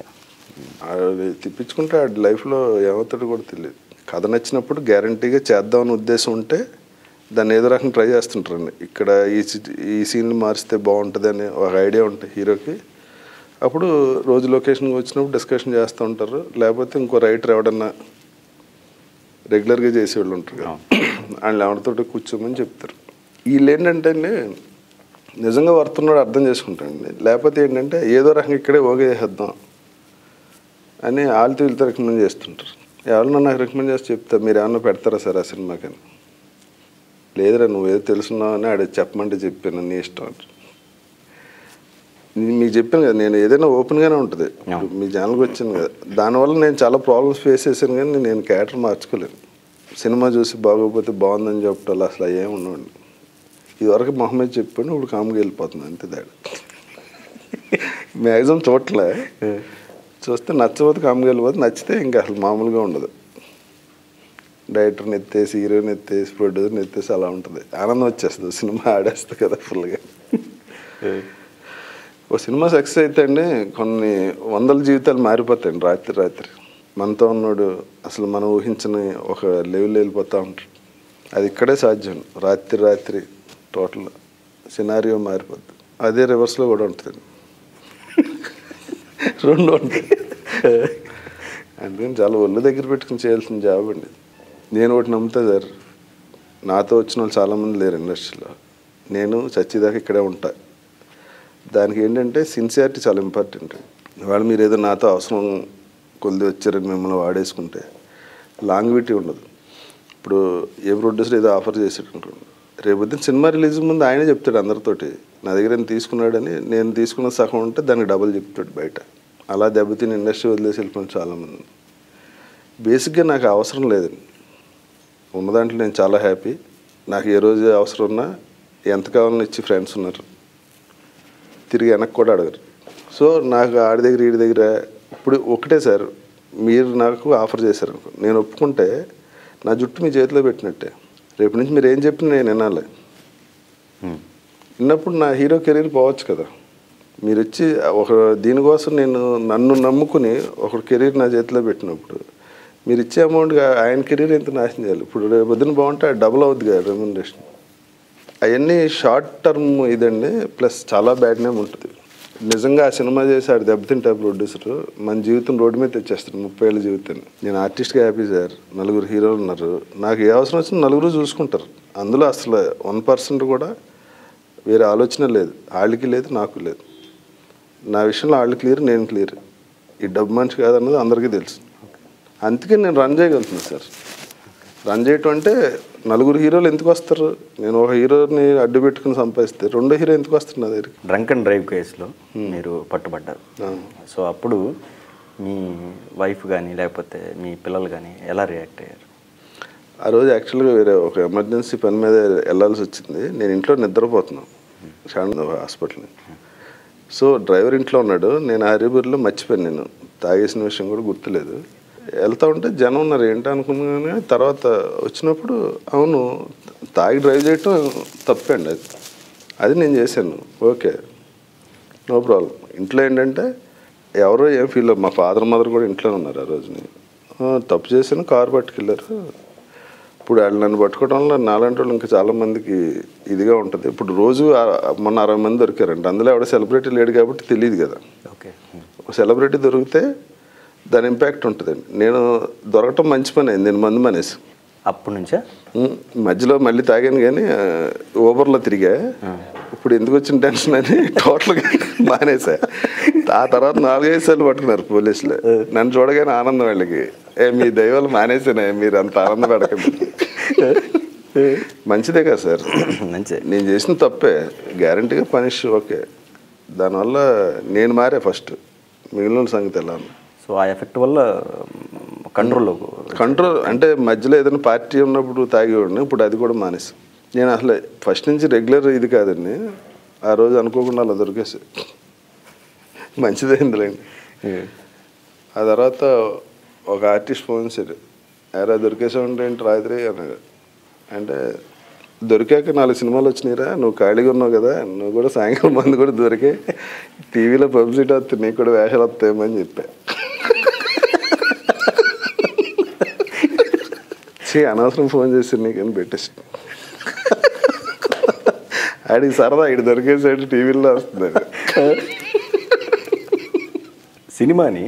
అది తిప్పించుకుంటే ఆ లైఫ్లో ఏమవుతాడో కూడా తెలియదు కథ నచ్చినప్పుడు గ్యారంటీగా చేద్దామని ఉద్దేశం ఉంటే దాన్ని ఏదో రకంగా ట్రై చేస్తుంటారండి ఇక్కడ ఈ సి- ఈ సీన్లు మారిస్తే బాగుంటుంది అని ఒక ఐడియా ఉంటుంది హీరోకి అప్పుడు రోజు లొకేషన్కి వచ్చినప్పుడు డిస్కషన్ చేస్తూ ఉంటారు లేకపోతే ఇంకో రైటర్ ఎవడన్నా రెగ్యులర్గా చేసేవాళ్ళు ఉంటారు కదా వాళ్ళు ఎవరితోటి కూర్చోమని చెప్తారు వీళ్ళు ఏంటంటే అండి నిజంగా వర్తున్నాడు అర్థం చేసుకుంటాడండి లేకపోతే ఏంటంటే ఏదో రకంగా ఇక్కడే ఓకే చేసేద్దాం అని వాళ్ళతో వీళ్ళతో రికమెండ్ చేస్తుంటారు ఎవరన్నా నాకు రికమెండ్ చేసి చెప్తా మీరు ఏమన్నా పెడతారా సార్ ఆ సినిమాకని లేదురా నువ్వేదో తెలుసున్నావు అని ఆడ చెప్పమంటే చెప్పాను నీ ఇష్టం అంటారు. నేను మీకు చెప్పాను కదా నేను ఏదైనా ఓపెన్గానే ఉంటుంది ఇప్పుడు మీ ఛానల్కి వచ్చాను కదా దానివల్ల నేను చాలా ప్రాబ్లమ్స్ ఫేస్ చేశాను కానీ నేను క్యారెక్టర్ మార్చుకోలేను సినిమా చూసి బాగోకపోతే బాగుందని చెప్పటం అసలు ఏమి ఉండవండి ఇదివరకు మొహమ్మద్ చెప్పాను ఇప్పుడు కామ్గా వెళ్ళిపోతుంది అంతే తేడా మ్యాక్సిమం చూడలే చూస్తే నచ్చకపోతే కామ్గా వెళ్ళిపోతే నచ్చితే ఇంకా అసలు మామూలుగా ఉండదు డైరెక్టర్ని ఎత్తేసి హీరోని ఎత్తేసి ప్రొడ్యూసర్ని ఎత్తేసి అలా ఉంటుంది ఆనందం వచ్చేస్తుంది సినిమా ఆడేస్తుంది కదా ఫుల్గా ఓ సినిమా సక్సెస్ అయితే అండి కొన్ని వందల జీవితాలు మారిపోతాయండి రాత్రి రాత్రి మనతో ఉన్నాడు అసలు మనం ఊహించని ఒక లెవెల్ వెళ్ళిపోతూ ఉంటాడు అది ఇక్కడే సాధ్యం రాత్రి రాత్రి టోటల్ సినారియో మారిపోద్ది అదే రివర్స్లో కూడా ఉంటుంది రెండు ఉంటాయి అందుకని చాలా ఒళ్ళు దగ్గర పెట్టుకుని చేయాల్సిన జాబ్ అండి నేను ఒకటి నమ్ముతా సార్ నాతో వచ్చిన వాళ్ళు చాలామంది లేరు ఇండస్ట్రీలో నేను చచ్చేదాకా ఇక్కడే ఉంటా దానికి ఏంటంటే సిన్సియారిటీ చాలా ఇంపార్టెంట్ ఇవాళ మీరు ఏదో నాతో అవసరం కొద్ది వచ్చారని మిమ్మల్ని వాడేసుకుంటే లాంగ్విటీ ఉండదు ఇప్పుడు ఏ ప్రొడ్యూసర్ ఏదో ఆఫర్ చేసాడు అనుకోండి రేపు పొద్దున్న సినిమా రిలీజ్ ముందు ఆయనే చెప్తాడు అందరితోటి నా దగ్గర ఏం తీసుకున్నాడని నేను తీసుకున్న సగం ఉంటే దానికి డబుల్ చెప్తాడు బయట అలా దెబ్బతిని ఇండస్ట్రీ వదిలేసి వెళ్ళిపోయిన చాలామంది బేసిక్గా నాకు అవసరం లేదండి ఉన్న దాంట్లో నేను చాలా హ్యాపీ నాకు ఏ రోజు అవసరం ఉన్నా ఎంత కావాలని ఇచ్చి ఫ్రెండ్స్ ఉన్నారు తిరిగి వెనక్కి కూడా అడగరు సో నాకు ఆడి దగ్గర వీడి దగ్గర ఇప్పుడు ఒకటే సార్ మీరు నాకు ఆఫర్ చేశారు అనుకో నేను ఒప్పుకుంటే నా జుట్టు మీ చేతిలో పెట్టినట్టే రేపు నుంచి మీరు ఏం చెప్పినా నేను వినాలి Hmm. విన్నప్పుడు నా హీరో కెరీర్ పోవచ్చు కదా మీరు వచ్చి ఒక దీనికోసం నేను నన్ను నమ్ముకుని ఒక కెరీర్ నా చేతిలో పెట్టినప్పుడు మీరు ఇచ్చే అమౌంట్ ఆయన కెరీర్ ఎంత నాశనం చేయాలి ఇప్పుడు రేపు పొద్దున బాగుంటే డబుల్ అవుద్ది కదా రెమ్యునరేషన్ అవన్నీ షార్ట్ టర్మ్ ఇదండి ప్లస్ చాలా బ్యాడ్ నేమ్ ఉంటుంది నిజంగా ఆ సినిమా చేసి ఆడు దెబ్బతింటా ప్రొడ్యూసర్ మన జీవితం రోడ్డు మీద తెచ్చేస్తాడు ముప్పై ఏళ్ళ జీవితాన్ని నేను ఆర్టిస్ట్గా హ్యాపీ సార్ నలుగురు హీరోలు ఉన్నారు నాకు ఏ అవసరం వచ్చినా నలుగురు చూసుకుంటారు అందులో అసలు వన్ పర్సెంట్ కూడా వేరే ఆలోచన లేదు వాళ్ళకి లేదు నాకు లేదు నా విషయంలో వాళ్ళు క్లియర్ నేను క్లియర్ ఈ డబ్బు మనిషి కాదన్నది అందరికీ తెలుసు అందుకే నేను రన్ చేయగలుగుతున్నాను సార్ రన్ చేయటం అంటే నలుగురు హీరోలు ఎందుకు వస్తారు నేను ఒక హీరోని అడ్డు పెట్టుకుని సంపాదిస్తే రెండో హీరో ఎందుకు వస్తారు నా దగ్గరికి డ్రంక్ అండ్ డ్రైవ్ కేసులో మీరు పట్టుబడ్డారు అవును. సో అప్పుడు మీ వైఫ్ కానీ లేకపోతే మీ పిల్లలు కానీ ఎలా రియాక్ట్ అయ్యారు ఆ రోజు యాక్చువల్గా వేరే ఒక ఎమర్జెన్సీ పని మీద వెళ్ళాల్సి వచ్చింది నేను ఇంట్లో నిద్రపోతున్నాను శాంతి హాస్పిటల్ సో డ్రైవర్ ఇంట్లో ఉన్నాడు నేను హరిబూర్లో మర్చిపోయాను నేను తాగేసిన విషయం కూడా గుర్తులేదు వెళ్తా ఉంటే జనం ఉన్నారు ఏంటి అనుకున్నాను తర్వాత వచ్చినప్పుడు అవును తాగి డ్రైవ్ చేయటం తప్పండి అది అది నేను చేశాను ఓకే నో ప్రాబ్లం ఇంట్లో ఏంటంటే ఎవరో ఏం ఫీల్ మా ఫాదర్ మదర్ కూడా ఇంట్లోనే ఉన్నారు ఆ రోజుని "ఆ, తప్పు చేశాను కారు పట్టుకెళ్ళారు ఇప్పుడు వాళ్ళు నన్ను పట్టుకోవడం వల్ల నాలాంటి వాళ్ళు ఇంకా చాలా మందికి ఇదిగా ఉంటుంది ఇప్పుడు రోజు ఆ- మొన్న అరవై మంది దొరికారంట అందులో ఎవడ సెలబ్రిటీ లేడు కాబట్టి తెలియదు కదా ఓకే ఒక సెలబ్రిటీ దొరికితే దాని ఇంపాక్ట్ ఉంటుందండి నేను దొరకటం మంచి పని అయింది నేను మందు మానేసి అప్పటి నుంచా ఉమ్, మధ్యలో మళ్ళీ తాగాను కానీ ఆ, ఊబర్లో తిరిగా ఇప్పుడు ఎందుకు వచ్చిన టెన్షన్ అని టోటల్గా మానేసా ఆ తర్వాత నాలుగైదు సార్లు పట్టుకున్నారు పోలీసులు నన్ను చూడగానే ఆనందం వాళ్ళకి ఏ మీ దైవాలు మానేసానే మీరు అంత ఆనందం పడకండి మంచిదే కదా సార్ మంచి నేను చేసిన తప్పే గ్యారంటీగా పనిష్ ఓకే దానివల్ల నేను మారే ఫస్ట్ మిగిలిన వాళ్ళ సంగతి ఎలా ఉంది సో ఆ ఎఫెక్ట్ వల్ల కంట్రోల్లో కంట్రోల్ అంటే మధ్యలో ఏదైనా పార్టీ ఉన్నప్పుడు తాగేవాడిని ఇప్పుడు అది కూడా మానేసి నేను అసలు ఫస్ట్ నుంచి రెగ్యులర్ ఇది కాదండి ఆ రోజు అనుకోకుండా అలా దొరికేసి మంచిదైందిలేండి ఆ తర్వాత ఒక ఆర్టిస్ట్ ఫోన్ చేశారు ఎరా దొరికేసావంటే ఏంటి రాత్రి అన్నాడు అంటే దొరికాక నాలుగు సినిమాలు వచ్చినాయిరా నువ్వు ఖాళీగా ఉన్నావు కదా నువ్వు కూడా సాయంకాలం మంది కూడా దొరికే టీవీలో పబ్లిసిటీ వస్తుంది నీకు కూడా వేషాలు వస్తాయేమని చెప్పా చే అనవసరం ఫోన్ చేసి నీకని పెట్టేసి ఆడికి సరదా ఇటు దొరికేసాడు టీవీలో వస్తుంది సినిమాని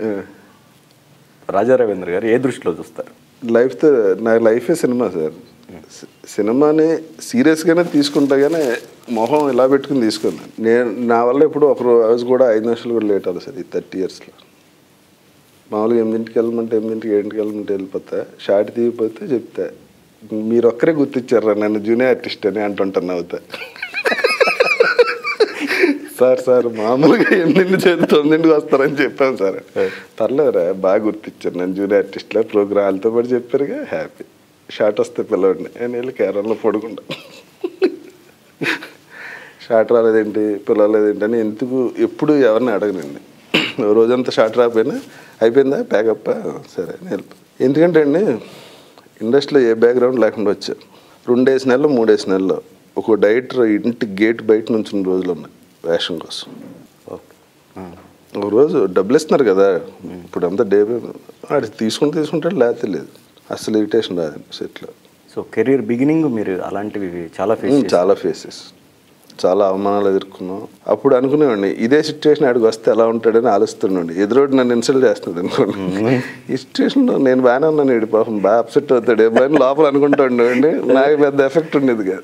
రాజా రవీంద్ర గారు ఏ దృష్టిలో చూస్తారు లైఫ్తో నా లైఫే సినిమా సార్ సి- సినిమాని సీరియస్గానే తీసుకుంటా కానీ మొహం ఇలా పెట్టుకుని తీసుకున్నాను నేను నా వల్ల ఇప్పుడు ఒక రోజు కూడా ఐదు నిమిషాలు కూడా లేట్ అవ్వదు సార్ ఈ థర్టీ ఇయర్స్లో మామూలుగా ఎనిమిదింటికి వెళ్ళమంటే ఎనిమిదింటికి ఏడింటికి వెళ్ళమంటే వెళ్ళిపోతా షార్ట్ తీయకపోతే చెప్తా మీరు ఒక్కరే గుర్తించారా నన్ను జూనియర్ ఆర్టిస్ట్ అని అంటుంటాను అవుతా సార్ సార్ మామూలుగా ఎనిమిది చేతి తొమ్మిదింటికి వస్తారని చెప్పాను సార్ పర్లేదురా బాగా గుర్తించారు నేను జూనియర్ ఆర్టిస్ట్లో ప్రోగ్రామ్లతో పాటు చెప్పారుగా హ్యాపీ షార్ట్ వస్తే పిల్లవాడిని నేను వెళ్ళి కేరళలో పడుకుంటా షార్ట్ రాలేదేంటి పిలవలేదేంటి అని ఎందుకు ఎప్పుడు ఎవరిని అడగనండి రోజంతా షార్ట్ రాకపోయినా అయిపోయిందా ప్యాకప్ సరే అని వెళ్ళిపో ఎందుకంటే అండి ఇండస్ట్రీలో ఏ బ్యాక్గ్రౌండ్ లేకుండా వచ్చా రెండేసి నెలలు మూడేసి నెలలు ఒక డైరెక్టర్ ఇంటి గేట్ బయట నుంచి రోజులు ఉన్నాయి వేషం కోసం ఓకే ఒక రోజు డబ్బులు ఇస్తున్నారు కదా ఇప్పుడు అంతా డే ఆడి తీసుకుంటే తీసుకుంటాడు లేకపోతే లేదు అసలు ఇరిటేషన్ రాదండి సెట్లో సో కెరీర్ బిగినింగ్ మీరు అలాంటివి చాలా ఫేస్ ఉమ్, చాలా ఫేసెస్ చాలా అవమానాలు ఎదుర్కొన్నాం అప్పుడు అనుకునేవాడిని ఇదే సిచ్యువేషన్ ఆడికి వస్తే ఎలా ఉంటాడని ఆలోచిస్తున్నాండి ఎదురోడు నన్ను ఇన్సల్ట్ చేస్తున్నాడు అనుకోండి ఈ సిచ్యువేషన్లో నేను బాగానే ఉన్నాను ఇడు పాపం బాగా అప్సెట్ అవుతాడు ఏమో అని లోపల అనుకుంటా ఉండేవాడిని నాకు పెద్ద ఎఫెక్ట్ ఉండేది కాదు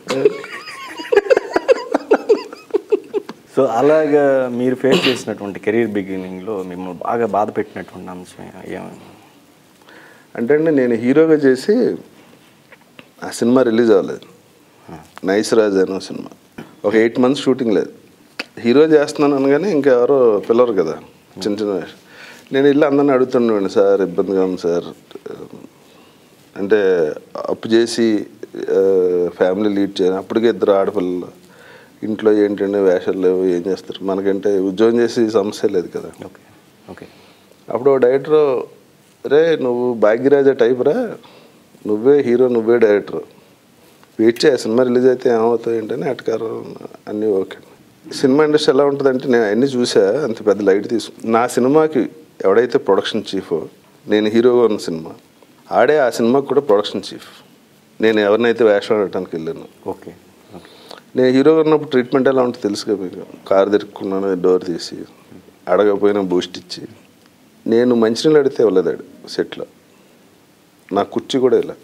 సో అలాగా మీరు ఫేస్ చేసినటువంటి కెరీర్ బిగినింగ్లో మిమ్మల్ని బాగా బాధ పెట్టినటువంటి అంశం ఏమైనా అంటే అండి నేను హీరోగా చేసి ఆ సినిమా రిలీజ్ అవ్వలేదు నైస్ రాజ్ అనే సినిమా ఒక ఎయిట్ మంత్స్ షూటింగ్ లేదు హీరో చేస్తున్నాను అనగానే ఇంకెవరో పిల్లరు కదా చిన్న చిన్న వేషం. నేను ఇల్లు అందరిని అడుగుతున్నాను సార్ ఇబ్బందిగా ఉంది సార్ అంటే అప్పు చేసి ఫ్యామిలీ లీడ్ చేయను అప్పటికే ఇద్దరు ఆడపిల్లలు ఇంట్లో ఏంటంటే వేషాలు లేవు ఏం చేస్తారు మనకంటే ఉద్యోగం చేసి సమస్య లేదు కదా ఓకే ఓకే అప్పుడు ఓ డైరెక్టర్ రే నువ్వు భాగ్యరాజా టైప్ రా నువ్వే హీరో నువ్వే డైరెక్టర్ వెయిట్ చేయ సినిమా రిలీజ్ అయితే ఏమవుతాయి ఏంటని అటకారం అన్నీ ఓకే సినిమా ఇండస్ట్రీ ఎలా ఉంటుందంటే నేను అన్నీ చూసా అంత పెద్ద లైట్ తీసుకు నా సినిమాకి ఎవడైతే ప్రొడక్షన్ చీఫ్ నేను హీరోగా ఉన్న సినిమా ఆడే ఆ సినిమాకి కూడా ప్రొడక్షన్ చీఫ్ నేను ఎవరినైతే వేషం ఆడటానికి వెళ్ళాను ఓకే ఓకే నేను హీరోగా ఉన్నప్పుడు ట్రీట్మెంట్ ఎలా ఉంటుందో తెలుసు కదా మీకు కారు తిరుక్కున్నాను డోర్ తీసి అడగపోయినా బూస్ట్ ఇచ్చి నేను మంచినీళ్ళు అడిగితే ఇవ్వలేదాడు సెట్లో నా కుర్చీ కూడా ఇలా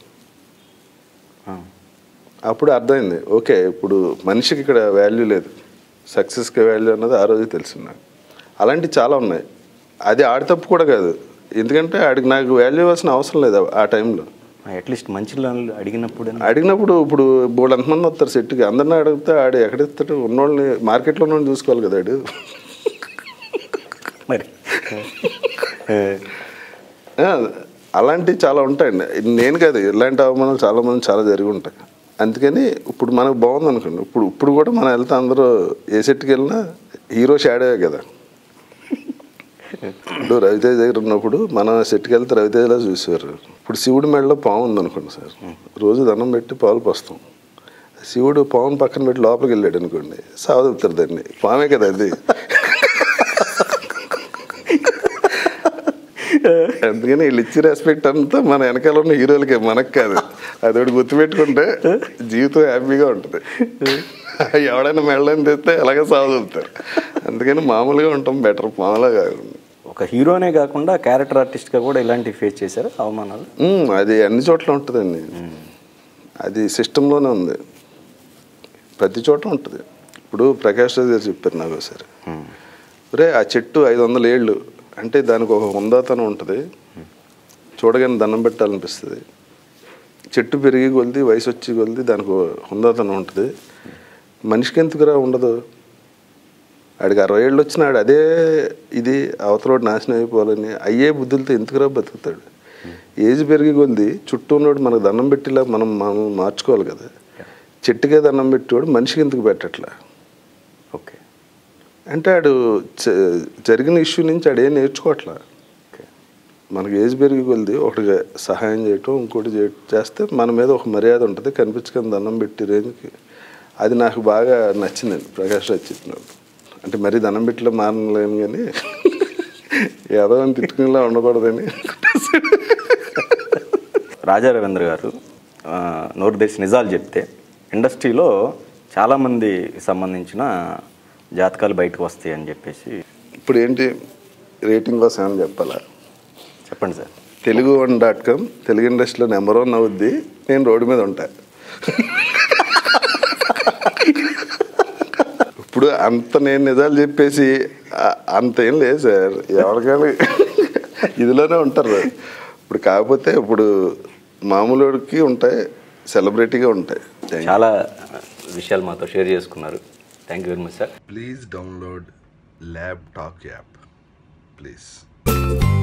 అప్పుడు అర్థమైంది ఓకే ఇప్పుడు మనిషికి ఇక్కడ వాల్యూ లేదు సక్సెస్కి వాల్యూ అన్నది ఆ రోజు తెలిసింది నాకు అలాంటివి చాలా ఉన్నాయి అది ఆడి తప్పు కూడా కాదు ఎందుకంటే ఆడికి నాకు వాల్యూ ఇవ్వాల్సిన అవసరం లేదు ఆ టైంలో అట్లీస్ట్ మంచి వాళ్ళు అడిగినప్పుడు అడిగినప్పుడు ఇప్పుడు బోర్డు ఎంతమంది వస్తారు సెట్కి అందరిని అడిగితే ఆడు ఎక్కడిస్తాడు ఉన్నోళ్ళని మార్కెట్లో ఉన్నోళ్ళని చూసుకోవాలి కదా ఆడు మరి ఆ, అలాంటివి చాలా ఉంటాయండి నేను కాదు ఇలాంటి అవమానాలు చాలా మంది చాలా జరిగి ఉంటాయి అందుకని ఇప్పుడు మనకు బాగుంది అనుకోండి ఇప్పుడు ఇప్పుడు కూడా మనం వెళ్తే అందరూ ఏ సెట్కి వెళ్ళినా హీరో షాడోవే కదా ఇప్పుడు రవితేజ్ దగ్గర ఉన్నప్పుడు మన సెట్కి వెళ్తే రవితేజలా చూసేవారు ఇప్పుడు శివుడి మెడలో పాము ఉంది అనుకోండి సార్ రోజు దండం పెట్టి పాలు పోస్తాం శివుడు పావును పక్కన పెట్టి లోపలికి వెళ్ళాడు అనుకోండి సావదలుతారు దాన్ని పామే కదా అది అందుకని వీళ్ళు ఇచ్చి రెస్పెక్ట్ అంతా మన వెనకాల ఉన్న హీరోలకే మనకు కాదు అది ఒకటి గుర్తుపెట్టుకుంటే జీవితం హ్యాపీగా ఉంటుంది ఎవడైనా మెళ్ళని తెస్తే ఎలాగ సాగుతారు అందుకని మామూలుగా ఉంటాం బెటర్ మామూలుగా కాకుండా ఒక హీరోనే కాకుండా క్యారెక్టర్ ఆర్టిస్ట్గా కూడా ఇలాంటివి ఫేస్ చేశారు అవమానాలు మ్మ్, అది అన్ని చోట్ల ఉంటుందండి అది సిస్టంలోనే ఉంది ప్రతి చోట ఉంటుంది ఇప్పుడు ప్రకాష్ రాజ్ గారు చెప్పారు నాకు ఒకసారి రే ఆ చెట్టు ఐదు వందల ఏళ్ళు అంటే దానికి ఒక హుందాతనం ఉంటుంది చూడగానే దండం పెట్టాలనిపిస్తుంది చెట్టు పెరిగి కొలిది వయసు వచ్చి కొలిది దానికి ఒక హుందాతనం ఉంటుంది మనిషికి ఎందుకురా ఉండదు ఆడికి అరవై ఏళ్ళు వచ్చిన ఆడు అదే ఇది అవతలోడు నాశనం అయిపోవాలని అయ్యే బుద్ధులతో ఎందుకురా బతుకుతాడు ఏజ్ పెరిగి కొద్ది చుట్టూ ఉన్నోడు మనకు దండం పెట్టేలా మనం మనం మార్చుకోవాలి కదా చెట్టుకే దండం పెట్టేవాడు మనిషికి ఎందుకు పెట్టట్లా ఓకే అంటే ఆడు జ- జరిగిన ఇష్యూ నుంచి ఆడు ఏం నేర్చుకోవట్లా ఓకే మనకి ఏజ్ పెరిగి కొలిది ఒకటి సహాయం చేయటం ఇంకోటి చే చేస్తే మన మీద ఒక మర్యాద ఉంటుంది కనిపించుకొని దండం పెట్టి రేంజ్కి అది నాకు బాగా నచ్చిందండి ప్రకాష్ రాజ్ చెప్పినప్పుడు అంటే మరీ దండం పెట్టిలో మారలేను కానీ ఏదో అని తిట్టుకునేలా ఉండకూడదని రాజా రవీంద్ర గారు ఆ, నోరు తెరిచి నిజాలు చెప్తే ఇండస్ట్రీలో చాలామంది సంబంధించిన జాతకాలు బయటకు వస్తాయి అని చెప్పేసి ఇప్పుడు ఏంటి రేటింగ్ కోసం ఏమని చెప్పాలా చెప్పండి sir Telugu one dot com Telugu ఇండస్ట్రీలో నెంబర్ వన్ అవుద్ది నేను రోడ్డు మీద ఉంటా ఇప్పుడు అంత నేను నిజాలు చెప్పేసి ఆ- అంత ఏం లేదు సార్ ఎవరికైనా ఇదిలోనే ఉంటారు ఇప్పుడు కాకపోతే ఇప్పుడు మామూలుడికి ఉంటాయి సెలబ్రిటీగా ఉంటాయి చాలా విషయాలు మాతో షేర్ చేసుకున్నారు thank you very much sir Please download Lab Talk app. Please.